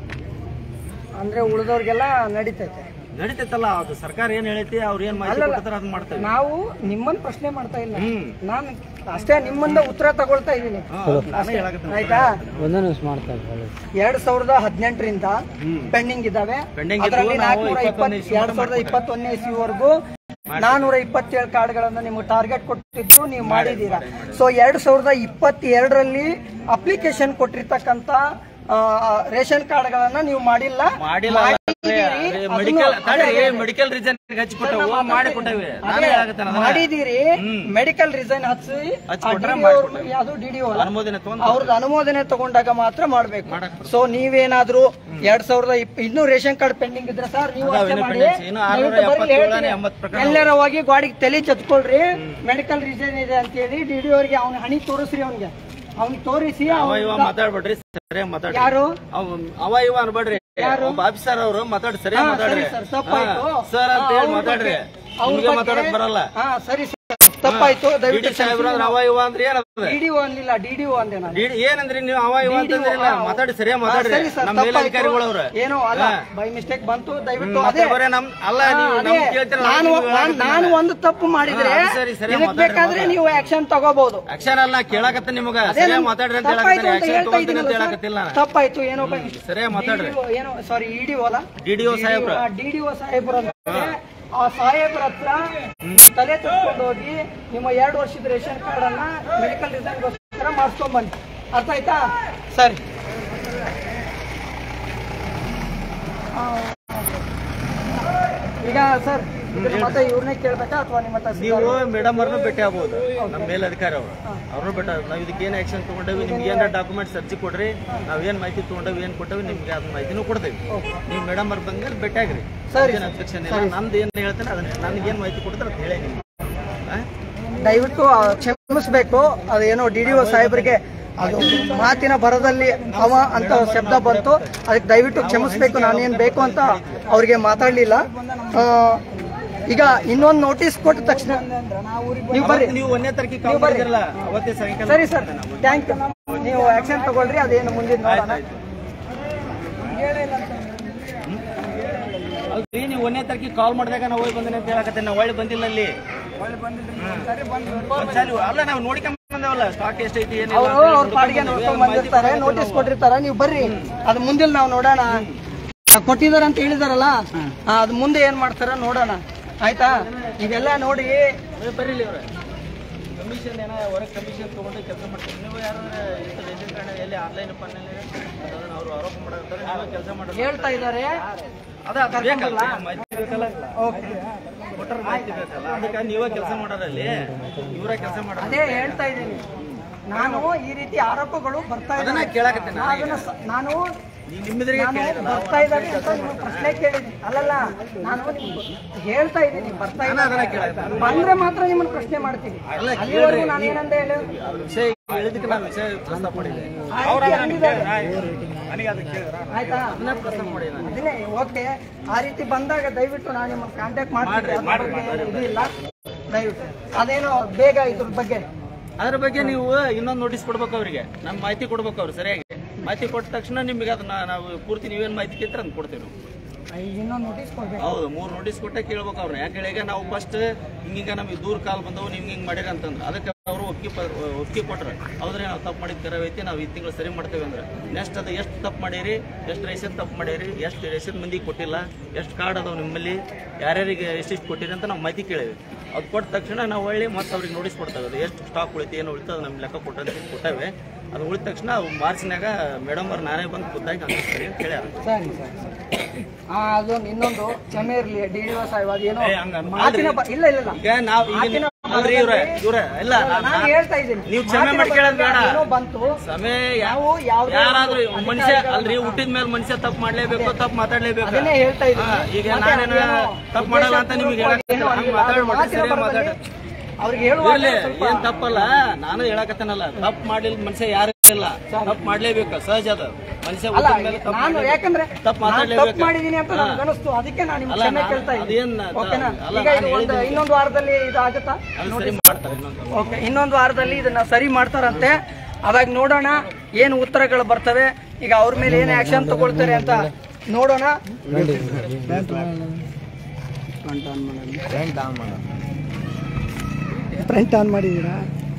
ಅಂದ್ರೆ ಉಳಿದವ್ರಿಗೆಲ್ಲ ನಡೀತೈತೆ ನಡೀತೈತಲ್ಲ ಅದು ಸರ್ಕಾರ ಏನ್ ಹೇಳೈತಿ ಅವ್ರು ಏನ್ ಮಾಹಿತಿ ಕೊಡ್ತಾರ ಅದನ್ನ ಮಾಡ್ತೇವೆ ನಾವು ನಿಮ್ಮನ್ನ ಪ್ರಶ್ನೆ ಮಾಡ್ತಾ ಇಲ್ಲ ಹ್ಮ್ ನಾನು ಅಷ್ಟೇ ನಿಮ್ಮಂದ ಉತ್ತರ ತಗೊಳ್ತಾ ಇದ್ದೀನಿ ಹಾ, ನಾನೇ ಹೇಳಕತ್ತೀನಿ. ಆಯ್ತಾ ಒಂದೇ ನಿಮಿಷ ಮಾಡ್ತಾ ಇದ್ದಾರೆ ಎರಡ್ ಸಾವಿರದ ಹದಿನೆಂಟರಿಂದ ಪೆಂಡಿಂಗ್ ಇದಾವೆ Pending ಅದರಲ್ಲಿ ಇದ್ವು, ನಾವು ನಾಲ್ಕನೂರ ಇಪ್ಪತ್ತೊಂದನೇ ಇಪ್ಪತ್ತು ಇಸ್ವಿ ಎರಡ್ ಸಾವಿರದ ಇಪ್ಪತ್ತೊಂದನೇ ಇಸ್ವಿವರೆಗೂ ನಾನೂರ ಇಪ್ಪತ್ತೇಳು ಕಾರ್ಡ್ಗಳನ್ನು ನಿಮ್ಗೆ ಟಾರ್ಗೆಟ್ ಕೊಟ್ಟಿದ್ದು ನೀವು ಮಾಡಿದ್ದೀರಾ ಸೊ ಎರಡ್ ಸಾವಿರದ ಇಪ್ಪತ್ತೆರಡರಲ್ಲಿ ಅಪ್ಲಿಕೇಶನ್ ಕೊಟ್ಟಿರ್ತಕ್ಕಂತ ಆ, ರೇಷನ್ ಕಾರ್ಡ್ಗಳನ್ನ ನೀವು ಮಾಡಿಲ್ಲ ಮಾಡಿಲ್ಲ ಮಾಡಿದ್ದೀರಿ. ಮೆಡಿಕಲ್ ಅದನ್ನು- ಅದೇ, ಅದೇ. ಮೆಡಿಕಲ್ ರೀಸನ್ ಹಚ್ಚಿ ಕೊಟ್ಟವು ಮಾಡಿ ಕೊಟ್ಟೇವೆ ನಾನೇ ಅದೇ, ಹೇಳಕತ್ತೇನೆ ಅದನ್ನ. ಮಾಡಿದ್ದೀರಿ ಮೆಡಿಕಲ್ ರಿಸೈನ್ ಹಚ್ಚಿ ಹಚ್ಕೊಟ್ರೆ ಯಾವುದು ಡಿ ಡಿ ಅನುಮೋದನೆ ತಗೊಂಡು ಅವ್ರದ್ದು ಅನುಮೋದನೆ ತಗೊಂಡಾಗ ಮಾತ್ರ ಮಾಡ್ಬೇಕು ಸೊ ನೀವೇನಾದ್ರೂ ಎರಡ್ ಸಾವಿರದ ಇಪ್ಪ ಇನ್ನೂ ರೇಷನ್ ಕಾರ್ಡ್ ಪೆಂಡಿಂಗ್ ಇದ್ರೆ ಸರ್ ನೀವು ಅದಾವ, ಅಷ್ಟೇ ಇನ್ನೂ ಮಾಡಿ pending. ಇನ್ನು ಆರ್ನೂರ ದಯವಿಟ್ಟು ಬರ್ರಿ, ಎಪ್ಪತ್ತೇಳನೇ ಹೇಳ್ತೀನಿ. ಎಂಬತ್ತು ಪ್ರಕರಣ ಎಲ್ಲರ ಹೋಗಿ ಗಾಡಿಗೆ ತಲೆ ಚತ್ಕೊಳ್ರಿ ಮೆಡಿಕಲ್ ರೀಸನ್ ಇದೆ ಅಂತ ಹೇಳಿ ಡಿ ಡಿ ಅವ್ರಿಗೆ ಅವ್ನ ಹಣಿ ತೋರಿಸ್ರಿ ಅವ್ನಿಗೆ ಅವ್ನಿಗೆ ತೋರಿಸಿ ಅವ ಅವ್ನ್ ಇವ ಮಾತಾಡ್ಬೇಡ್ರಿ ಸರಿಯಾಗಿ ಮಾತಾಡ್ರಿ ಯಾರು ಅವ ಅವ ಇವ ಅನ್ಬೇಡ್ರಿ ಒಬ್ಬ ಆಫೀಸರ್ ಅವರು ಮಾತಾಡಿ ಸರಿಯಾಗಿ ಹಾ, ಮಾತಾಡ್ರಿ ಸರಿ ಸರ್ ತಪ್ಪಾಯ್ತು ಸರ್ ಅಂತ ಹಾ, ಹೇಳಿ ಅವ್ರ ಮಾತಾಡ್ರಿ ಬಗ್ಗೆ- ಅವ್ರ ನಿಮ್ಗೆ ಬಗ್ಗೆ- ಮಾತಾಡಕ್ ಬರಲ್ಲ ಹಾ ಸರಿ ತಪ್ಪಾಯ್ತು ದಯವಿಟ್ಟು ಸಾಹೇಬ್ರ ಅವ ಇವ ಅಂದ್ರೆ ಏನದ ಡಿಡಿಒ ಅಂದಿಲ್ಲ ಡಿಡಿಒ ಅಂದೆ ನಾನು ಡಿ- ಏನಂದ್ರಿ ನೀವು ಅವ ಇವ ಅಂತಂದ್ರಿಲ್ಲ DDO, ಮಾತಾಡಿ ಸರಿಯಾಗಿ ಹಾ, ಮಾತಾಡ್ರಿ ಸರಿ ಸರ್, ನಮ್ಮ ತಪ್ಪಾಯ್ತು. ಮೇಲಧಿಕಾರಿಗಳು ಅವ್ರ ಏನೋ ಅಲ್ಲ ಬೈ ಮಿಸ್ಟೇಕ್ ಬಂತು ದಯವಿಟ್ಟು ಮತ್ತೆ ಅದೇ ಬರೇ ನಮ್ ಅಲ್ಲ ಹಾ, ನೀವು ಅದೇ. ನಮ್ಗೆ ಕೇಳ್ತೀರ ನಾನು ನಾನ್- ನಾನು ಒಂದು ತಪ್ಪು ಮಾಡಿದ್ರೆ ಹಾ, ಅದು ಸರಿ, ಸರಿ, ಇದಕ್ ಮಾತಾಡ್ರಿ, ಬೇಕಾದ್ರೆ ಮಾತಾಡ್ರಿ. ನೀವು ಆಕ್ಷನ್ ತಗೋಬಹುದು ಅಕ್ಷರ ಅಲ್ಲ ಕೇಳಕತ್ತ ನಿಮಗ ಅದೇ ಸರಿಯಾಗಿ ನಾನು ಮಾತಾಡ್ರಿ ಅಂತ ತಪ್ಪಾಯ್ತು ಹೇಳಕತ್ತೀನಿ ಅಂತ ಆಕ್ಷನ್ ಹೇಳ್ತಾ ತಗೊಂತೀನಿ ಅಂತ ಇದ್ದೀನಲ್ಲ ಹೇಳಕತ್ತಿಲ್ಲ ಸರ್. ತಪ್ಪಾಯ್ತು ಏನೋ ಬೈ ಸರಿಯಾಗಿ ಮಾತಾಡ್ರಿ DDO ಏನೋ ಸಾರಿ ಇಡಿಒ ಅಲ್ಲ DDO ಸಾಹೇಬ್ರ. ಡಿಡಿಒ ಸಾಹೇಬ್ರ ಆ ಸಾಹೇಬ್ರ ಹತ್ರ ತಲೆ ತಗೊಂಡು ಹೋಗಿ ನಿಮ್ಮ ಎರಡು ವರ್ಷದ ರೇಷನ್ ಕಾರ್ಡ್ ಅನ್ನ ಮೆಡಿಕಲ್ ರಿಸಲ್ಟ್ಗೋಸ್ಕರ ಮಾಡಿಸ್ಕೊಂಡ್ ಬನ್ನಿ ಅರ್ಥ ಆಯ್ತಾ ಸರಿ ಆ, ಈಗ ಸರ್ ಇದ್ರ ಮತ್ತೆ ಇವ್ರನ್ನೇ ಕೇಳ್ಬೇಕಾ ಅಥವಾ ನಿಮ್ಮ ನೀವು ತಹಸೀಲ್ದಾರ್ ಮೇಡಮ್ ಅವ್ರನ್ನ ಭೇಟಿ ಆಗ್ಬೋದು ನಮ್ಮ ಮೇಲಧಿಕಾರಿ ಅವರು ಅವ್ರನ್ನೂ ಭೇಟಿ ನಾವು ಇದಕ್ಕೆ ಏನು ಆಕ್ಷನ್ ತಗೊಂಡೇವಿ ನಿಮ್ಗೆ ಏನಾರ ಡಾಕ್ಯುಮೆಂಟ್ಸ್ ಅರ್ಜಿ ಕೊಡ್ರಿ ನಾವ್ ಏನ್ ಮಾಹಿತಿ ತಗೊಂಡೇವಿ ಏನ್ ಕೊಟ್ಟೇವಿ ನಿಮ್ಗೆ ಅದ್ ಮಾಹಿತಿನೂ ಕೊಡ್ತೇವೆ ನೀವು ಮೇಡಮ್ ಅವ್ರ ಬಂದ್ಮೇಲೆ ಭೇಟಿ ಆಗ್ರಿ ಸರಿ, ಏನ್ objection ಇಲ್ಲ ನಮ್ದು ಏನ್ ಹೇಳ್ತೇನೆ ಅದನ್ನ ನನಗೆ ಏನ್ ಮಾಹಿತಿ ಕೊಡ್ತಾರೆ ಅಂತ ಹೇಳಿ ನಿಮ್ಗೆ ಆ? ದಯವಿಟ್ಟು ಆ, ಕ್ಷಮಿಸ್ಬೇಕು ಅದೇನೋ ಡಿ ಡಿ ಒ ಸಾಹೇಬರಿಗೆ ಅದು ಮಾತಿನ ಬರದಲ್ಲಿ ಅವ ಅಂತ ಶಬ್ದ ಬಂತು ಅದಕ್ಕೆ ದಯವಿಟ್ಟು ಕ್ಷಮಿಸ್ಬೇಕು ನಾನೇನ್ ಬೇಕು ಅಂತ ಅವ್ರಿಗೆ ಮಾತಾಡ್ಲಿಲ್ಲ ಆ, ಈಗ ಇನ್ನೊಂದು ನೋಟಿಸ್ ಕೊಟ್ಟ ತಕ್ಷಣ ನೀವು ಬರ್ರಿ ಅವತ್ತು ನೀವು ಒಂದನೇ ತಾರೀಕಿಗೆ ನೀವು ಕಾಲ್ ಬರ್ರಿ. ಮಾಡಿದ್ರಲ್ಲ ಅವತ್ತೇ ಸಾಯಂಕಾಲ ಸರಿ ಸರ್ ಥ್ಯಾಂಕ್ ಯು ನೀವು ಆಕ್ಷನ್ ತಗೊಳ್ರಿ ಅದೇನು ಮುಂದಿನ ನೋಡೋಣ ಅಲ್ರಿ ನೀವು ಒಂದನೇ ತಾರೀಕಿಗೆ ಕಾಲ್ ಮಾಡಿದಾಗ ನಾವು ಹೋಗಿ ಬಂದೇನೆ ಅಂತ ಹೇಳಕತ್ತೆ ನಾವು ಒಳ್ಳೆ ಬಂದಿಲ್ಲ ಅಲ್ಲಿ ಒಂದ್ಸಲಿ ಅಲ್ಲ ನಾವು ನೋಡ್ಕೊಂಡ್ ಬಂದೇವಲ್ಲ ಸ್ಟಾಕ್ ಎಷ್ಟೈತಿ ಏನಿಲ್ಲ ಅವರು ಅಂತ ಹೇಳಿ ಅವ್ರ ಪಾಡಿಗೆ ನೋಡ್ಕೊಂಡ್ ಬಂದಿರ್ತಾರೆ ನೋಟಿಸ್ ಕೊಟ್ಟಿರ್ತಾರೆ ನೀವು ಬರ್ರಿ ಅದು ಮುಂದೆ ನಾವು ನೋಡೋಣ ಕೊಟ್ಟಿದಾರ ಅಂತ ಹೇಳಿದಾರಲ್ಲ ಆ, ಅದು ಮುಂದೆ ಏನ್ ಮಾಡ್ತಾರ ನೋಡೋಣ ಆಯ್ತಾ ಇವೆಲ್ಲ ನೋಡಿ ಬರ್ರಿ ಅವ್ರೆ ಕಮಿಷನ್ ಏನೋ ಹೊರಗೆ ಕಮಿಷನ್ ತಗೊಂಡು ಕೆಲಸ ಮಾಡ್ತಾರೆ ನೀವು ಯಾರಾದ್ರೆ ಇಂಥ ರೇಷನ್ ಕಾರ್ಡ್ ಎಲ್ಲಿ ಆನ್ಲೈನ್ ಪನ್ನಲ್ಲಿ ಅದನ್ನ ಅವರು ಆರೋಪ ಮಾಡಿರ್ತಾರೆ ನೀವು ಕೆಲಸ ಮಾಡೋದು ಹೇಳ್ತಾ ಇದ್ದಾರೆ ಅದ ಬೇಕಲ್ಲ ಮಾಹಿತಿ ಬೇಕಲ್ಲ ಕೊಟ್ಟರ ಮಾಹಿತಿ ಬೇಕಲ್ಲ ಅದಕ್ಕೆ ನೀವೇ ಕೆಲಸ ಮಾಡೋದಲ್ಲಿ ಇವರ ಕೆಲಸ ಮಾಡೋದು ಅದೇ ಹೇಳ್ತಾ ಇದ್ದೀನಿ ನಾನು ಈ ರೀತಿ ಆರೋಪಗಳು ಬರ್ತಾ ಅದನ್ನ ಇದ್ದಾವೆ ಕೇಳಕತ್ತೆ ನಾನು ಅದನ್ನ ಸ- ನಾನು ನೀವು ನಿಮ್ಮೆದುರಿಗೆ ನಾನು ಕೇಳಿರಲ್ಲ ಬರ್ತಾ ಇದ್ದಾರೆ ಅಂತ ನಿಮ್ಗೆ ಪ್ರಶ್ನೆ ಕೇಳಿದ್ದೀನಿ ಅಲ್ಲಲ್ಲ ನಾನು ನಿಮ್ಗೆ ಹೇಳ್ತಾ ಇದ್ದೀನಿ ಬರ್ತಾ ನಾನು ಅದನ್ನ ಇದ್ದಾರೆ ಕೇಳಕತ್ತೆ. ಬಂದ್ರೆ ಮಾತ್ರ ನಿಮ್ಮನ್ನ ಪ್ರಶ್ನೆ ಮಾಡ್ತೀನಿ ಅಲ್ಲ, ಅಲ್ಲಿವರೆಗೂ ನಾನು ಏನಂತ ಹೇಳಿ ಅದ್ರ ವಿಷಯ ಹೇಳಿದಕ್ಕೆ ನಾನು ವಿಷಯ ಪ್ರಸ್ತಾಪ ಮಾಡಿದ್ದೆ ಆಯ್ತಾ ಅದನ್ನ ಪ್ರಸ್ತಾಪ ಮಾಡಿದ್ದೆ ನಾನು ಅದನ್ನೇ ಓಕೆ ಆ ರೀತಿ ಬಂದಾಗ ದಯವಿಟ್ಟು ನಾನು ನಿಮ್ಮನ್ನ ಕಾಂಟ್ಯಾಕ್ಟ್ ಮಾಡ್ತೀನಿ ಅದ್ರ ಬಗ್ಗೆ ಇದು ಇಲ್ಲ ದಯವಿಟ್ಟು ಅದೇನೋ ಬೇಗ ಇದ್ರ ಬಗ್ಗೆ ಅದ್ರ ಬಗ್ಗೆ ನೀವು ಇನ್ನೊಂದು ನೋಟಿಸ್ ಕೊಡ್ಬೇಕು ಅವರಿಗೆ ನಮ್ಮ ಮಾಹಿತಿ ಕೊಡ್ಬೇಕು ಅವ್ರು ಸರಿಯಾಗಿ ಮಾಹಿತಿ ಕೊಟ್ಟ ತಕ್ಷಣ ನಿಮಗೆ ಅದನ್ನ ನಾವು ಪೂರ್ತಿ ನೀವೇನು ಮಾಹಿತಿ ಕೇಳ್ತಾರೆ ಅದನ್ನ ಕೊಡ್ತೇವೆ ನಾವು ಇನ್ನೊಂದು ನೋಟಿಸ್ ಕೊಡ್ಬೇಕು ಹೌದು ಮೂರು ನೋಟಿಸ್ ಕೊಟ್ಟೆ ಕೇಳ್ಬೇಕು ಅವ್ರನ್ನ ಯಾಕೆ ಹೇಳಿ ಈಗ ನಾವು ಫಸ್ಟ್ ಹಿಂಗ ನಮಗೆ ದೂರ ಕಾಲ್ ಬಂದವು ನೀವು ಹಿಂಗೆ ಮಾಡಿರಿ ಅಂತಂದ್ರೆ ಅದಕ್ಕೆ ಅವರು ಒಪ್ಪಿಗೆ ಪ- ಒಪ್ಪಿಗೆ ಕೊಟ್ರೆ ಹೌದ್ರಿ ನಾವು ತಪ್ಪು ಮಾಡಿದ ಕರೆ ಐತಿ ನಾವು ಈ ತಿಂಗಳು ಸರಿ ಮಾಡ್ತೇವೆ ಅಂದ್ರೆ ನೆಕ್ಸ್ಟ್ ಅದು ಎಷ್ಟು ತಪ್ಪು ಮಾಡೀರಿ ಎಷ್ಟು ರೇಷನ್ ತಪ್ಪು ಮಾಡೀರಿ ಎಷ್ಟು ರೇಷನ್ ಮಂದಿಗೆ ಕೊಟ್ಟಿಲ್ಲ ಎಷ್ಟು ಕಾರ್ಡ್ ಅದಾವ ನಿಮ್ಮಲ್ಲಿ ಯಾರ್ಯಾರಿಗೆ ಎಷ್ಟೆಷ್ಟು ಕೊಟ್ಟಿರಿ ಅಂತ ನಾವು ಮಾಹಿತಿ ಕೇಳೇವಿ ಅದು ಕೊಟ್ಟ ತಕ್ಷಣ ನಾವು ಒಳ್ಳೆ ಮತ್ತೆ ಅವ್ರಿಗೆ ನೋಟಿಸ್ ಕೊಡ್ತೇವೆ ಅದು ಎಷ್ಟು ಸ್ಟಾಕ್ ಉಳಿತು ಏನು ಉಳಿತು ಅದು ನಮ್ಮ ಲೆಕ್ಕ ಕೊಟ್ಟಂತ ಕೊಟ್ಟೇವೆ ಅದು ಉಳಿದ ತಕ್ಷಣ ಅವು ಮಾರ್ಚ್ನಾಗ ಮೇಡಮ್ ಅವ್ರು ನಾನೇ ಬಂದು ಖುದ್ದಾಗಿ ಅಂದಿಸ್ತಾರೆ ಅಂತ ಹೇಳ್ಯಾರ ಸರಿ ಸರಿ ಸರಿ ಆ ಅದೊಂದು ಇನ್ನೊಂದು ಕ್ಷಮೆ ಇರ್ಲಿ ಡಿ ಡಿ ಸಾಹೇಬ್ ಅದೇನೋ ಏ, ಹಂಗ ಅನ್ಬಾರ್ದು. ಮಾತಿನ ಬ- ಇಲ್ಲ ಇಲ್ಲ ಇಲ್ಲ ಈಗ ನಾವು ಈಗ ಮಾತಿನ ಅಲ್ರಿ ಇವ್ರೆ ಇವ್ರೆ ಇಲ್ಲ ನಾನು ನಾ- ಹೇಳ್ತಾ ಇದ್ದೀನಿ ನೀವು ಕ್ಷಮೆ ಮಾತಿನ ಮಾಡಿ ಕೇಳೋದ್ ಬೇಡ. ಏನೋ ಬಂತು ಸಮಯ ನಾವು ಯಾವುದೇ ಯಾರಾದ್ರೂ ಒಂದು ಮನುಷ್ಯ ಅಧಿಕಾರಿಗಳ- ಅಲ್ರಿ ಹುಟ್ಟಿದ ಮೇಲೆ ಮನುಷ್ಯ ತಪ್ಪು ಮಾಡ್ಲೇಬೇಕು ತಪ್ಪು ಮಾತಾಡ್ಲೇಬೇಕು ಅದನ್ನೇ ಹೇಳ್ತಾ ಇದ್ದೀನಿ ಹಾ, ಈಗ ಮತ್ತೆ ನಾನೇನು ಅದೇನೋ ತಪ್ಪು ಮಾಡಲ್ಲ ಅಂತ ನಿಮಗೆ ಹೇಳಕ್ ಏನೋ ಹಂಗೆ ಅಂದಿಲ್ಲ. ಅದು ಮಾತಾಡ್ಬೇಡ್ರಿ ಮಾತಿನ ಸರಿಯಾಗಿ ಬರದಲ್ಲಿ ಮಾತಾಡ ಅವ್ರಿಗೆ ಹೇಳುವಾಗ ಇರ್ಲಿ ಸ್ವಲ್ಪ ಏನ್ ತಪ್ಪಲ್ಲ ನಾನು ಹೇಳಕತ್ತೇನಲ್ಲ ತಪ್ಪು ಮಾಡ್ಲಿಲ್ಲ ಮನುಷ್ಯ ಯಾರು ಇಲ್ಲ ತಪ್ಪು ಮಾಡ್ಲೇಬೇಕು ಸಹಜ ಅದು ಮನುಷ್ಯ ಅಲ್ಲ ಹುಟ್ಟಿದ ಮೇಲೆ ತಪ್ಪು ನಾನು ಮಾಡ್ಲೇಬೇಕು. ಯಾಕಂದ್ರೆ ತಪ್ಪು ನಾನು ಮಾತಾಡ್ಲೇಬೇಕು ತಪ್ಪು ಮಾಡಿದೀನಿ ಅಂತ ಹಾ. ನನಗೆ ಅನಿಸ್ತು ಅದಕ್ಕೆ ನಾನು ನಿಮ್ಗೆ ಅಲ್ಲ, ಕ್ಷಮೆ ನಾನು- ಕೇಳ್ತಾ ಇದ್ದೀನಿ ಅದೇನ್ ನಾ- ಓಕೆನಾ ಅಲ್ಲ, ಈಗ ನಾನು ಇದು ಒಂದು ಹೇಳಿದ್ದು- ಇನ್ನೊಂದು ವಾರದಲ್ಲಿ ಇದು ಆಗುತ್ತಾ ಅದು ಸರಿ ಮಾಡ್ತಾರೆ ಇನ್ನೊಂದು ಓಕೆ ಇನ್ನೊಂದು ವಾರದಲ್ಲಿ ಇದನ್ನ ಸರಿ ಮಾಡ್ತಾರಂತೆ ಅವಾಗ ನೋಡೋಣ ಏನು ಉತ್ತರಗಳು ಬರ್ತವೆ ಈಗ ಅವ್ರ ಮೇಲೆ ಏನು ಆಕ್ಷನ್ ತಗೊಳ್ತಾರೆ ಅಂತ ನೋಡೋಣ ಫ್ರಂಟ್ ಆನ್ ಮಾಡಿದ್ದೀರಾ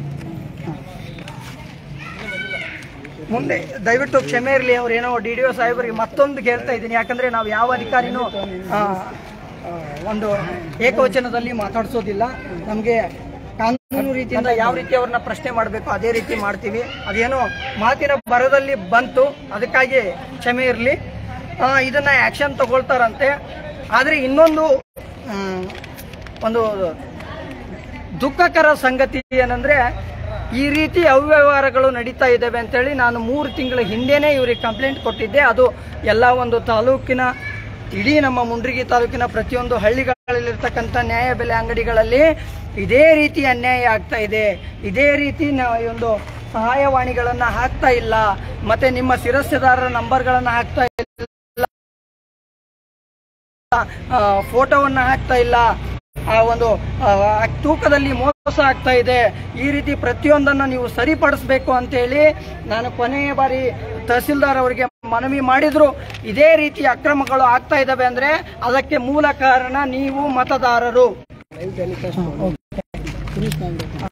ಮುಂದೆ ದಯವಿಟ್ಟು ಕ್ಷಮೆ ಇರಲಿ ಅವ್ರೇನೋ ಡಿ ಡಿ ಒ ಸಾಹೇಬರಿಗೆ ಮತ್ತೊಂದು ಕೇಳ್ತಾ ಇದ್ದೀನಿ ಯಾಕಂದ್ರೆ ನಾವು ಯಾವ ಅಧಿಕಾರಿನೂ ಆ, ಆ, ಒಂದು ಏಕವಚನದಲ್ಲಿ ಮಾತಾಡಿಸೋದಿಲ್ಲ ನಮಗೆ ಕಾನೂನು ರೀತಿಯಿಂದ ಯಾವ ರೀತಿ ಅವ್ರನ್ನ ಪ್ರಶ್ನೆ ಮಾಡಬೇಕು ಅದೇ ರೀತಿ ಮಾಡ್ತೀವಿ ಅದೇನೋ ಮಾತಿನ ಬರದಲ್ಲಿ ಬಂತು ಅದಕ್ಕಾಗಿ ಕ್ಷಮೆ ಇರಲಿ ಇದನ್ನ ಆಕ್ಷನ್ ತಗೊಳ್ತಾರಂತೆ ಆದರೆ ಇನ್ನೊಂದು ಆ, ಒಂದು ದುಃಖಕರ ಸಂಗತಿ ಏನಂದ್ರೆ ಈ ರೀತಿ ಅವ್ಯವಹಾರಗಳು ನಡೀತಾ ಇದ್ದಾವೆ ಅಂತೇಳಿ ನಾನು ಮೂರು ತಿಂಗಳ ಹಿಂದೆನೇ ಇವ್ರಿಗೆ ಕಂಪ್ಲೇಂಟ್ ಕೊಟ್ಟಿದ್ದೆ ಅದು ಎಲ್ಲ ಒಂದು ತಾಲೂಕಿನ ಇಡೀ ನಮ್ಮ ಮುಂಡ್ರಿಗಿ ತಾಲೂಕಿನ ಪ್ರತಿಯೊಂದು ಹಳ್ಳಿಗಳಲ್ಲಿರ್ತಕ್ಕಂಥ ನ್ಯಾಯಬೆಲೆ ಅಂಗಡಿಗಳಲ್ಲಿ ಇದೇ ರೀತಿ ಅನ್ಯಾಯ ಆಗ್ತಾ ಇದೆ ಇದೇ ರೀತಿ ನಾವು ಈ ಒಂದು ಸಹಾಯವಾಣಿಗಳನ್ನ ಹಾಕ್ತಾ ಇಲ್ಲ ಮತ್ತೆ ನಿಮ್ಮ ಶಿರಸ್ತೆದಾರರ ನಂಬರ್ಗಳನ್ನ ಹಾಕ್ತಾ ಇಲ್ಲ ಆ, ಫೋಟೋವನ್ನ ಹಾಕ್ತಾ ಇಲ್ಲ ಆ ಒಂದು ಆ, ತೂಕದಲ್ಲಿ ಮೋಸ ಆಗ್ತಾ ಇದೆ ಈ ರೀತಿ ಪ್ರತಿಯೊಂದನ್ನು ನೀವು ಸರಿಪಡಿಸಬೇಕು ಅಂತೇಳಿ ನಾನು ಕೊನೆಯ ಬಾರಿ ತಹಸೀಲ್ದಾರ್ ಅವರಿಗೆ ಮನವಿ ಮಾಡಿದ್ರು ಇದೇ ರೀತಿ ಅಕ್ರಮಗಳು ಆಗ್ತಾ ಇದ್ದಾವೆ ಅಂದ್ರೆ ಅದಕ್ಕೆ ಮೂಲ ಕಾರಣ ನೀವು ಮತದಾರರು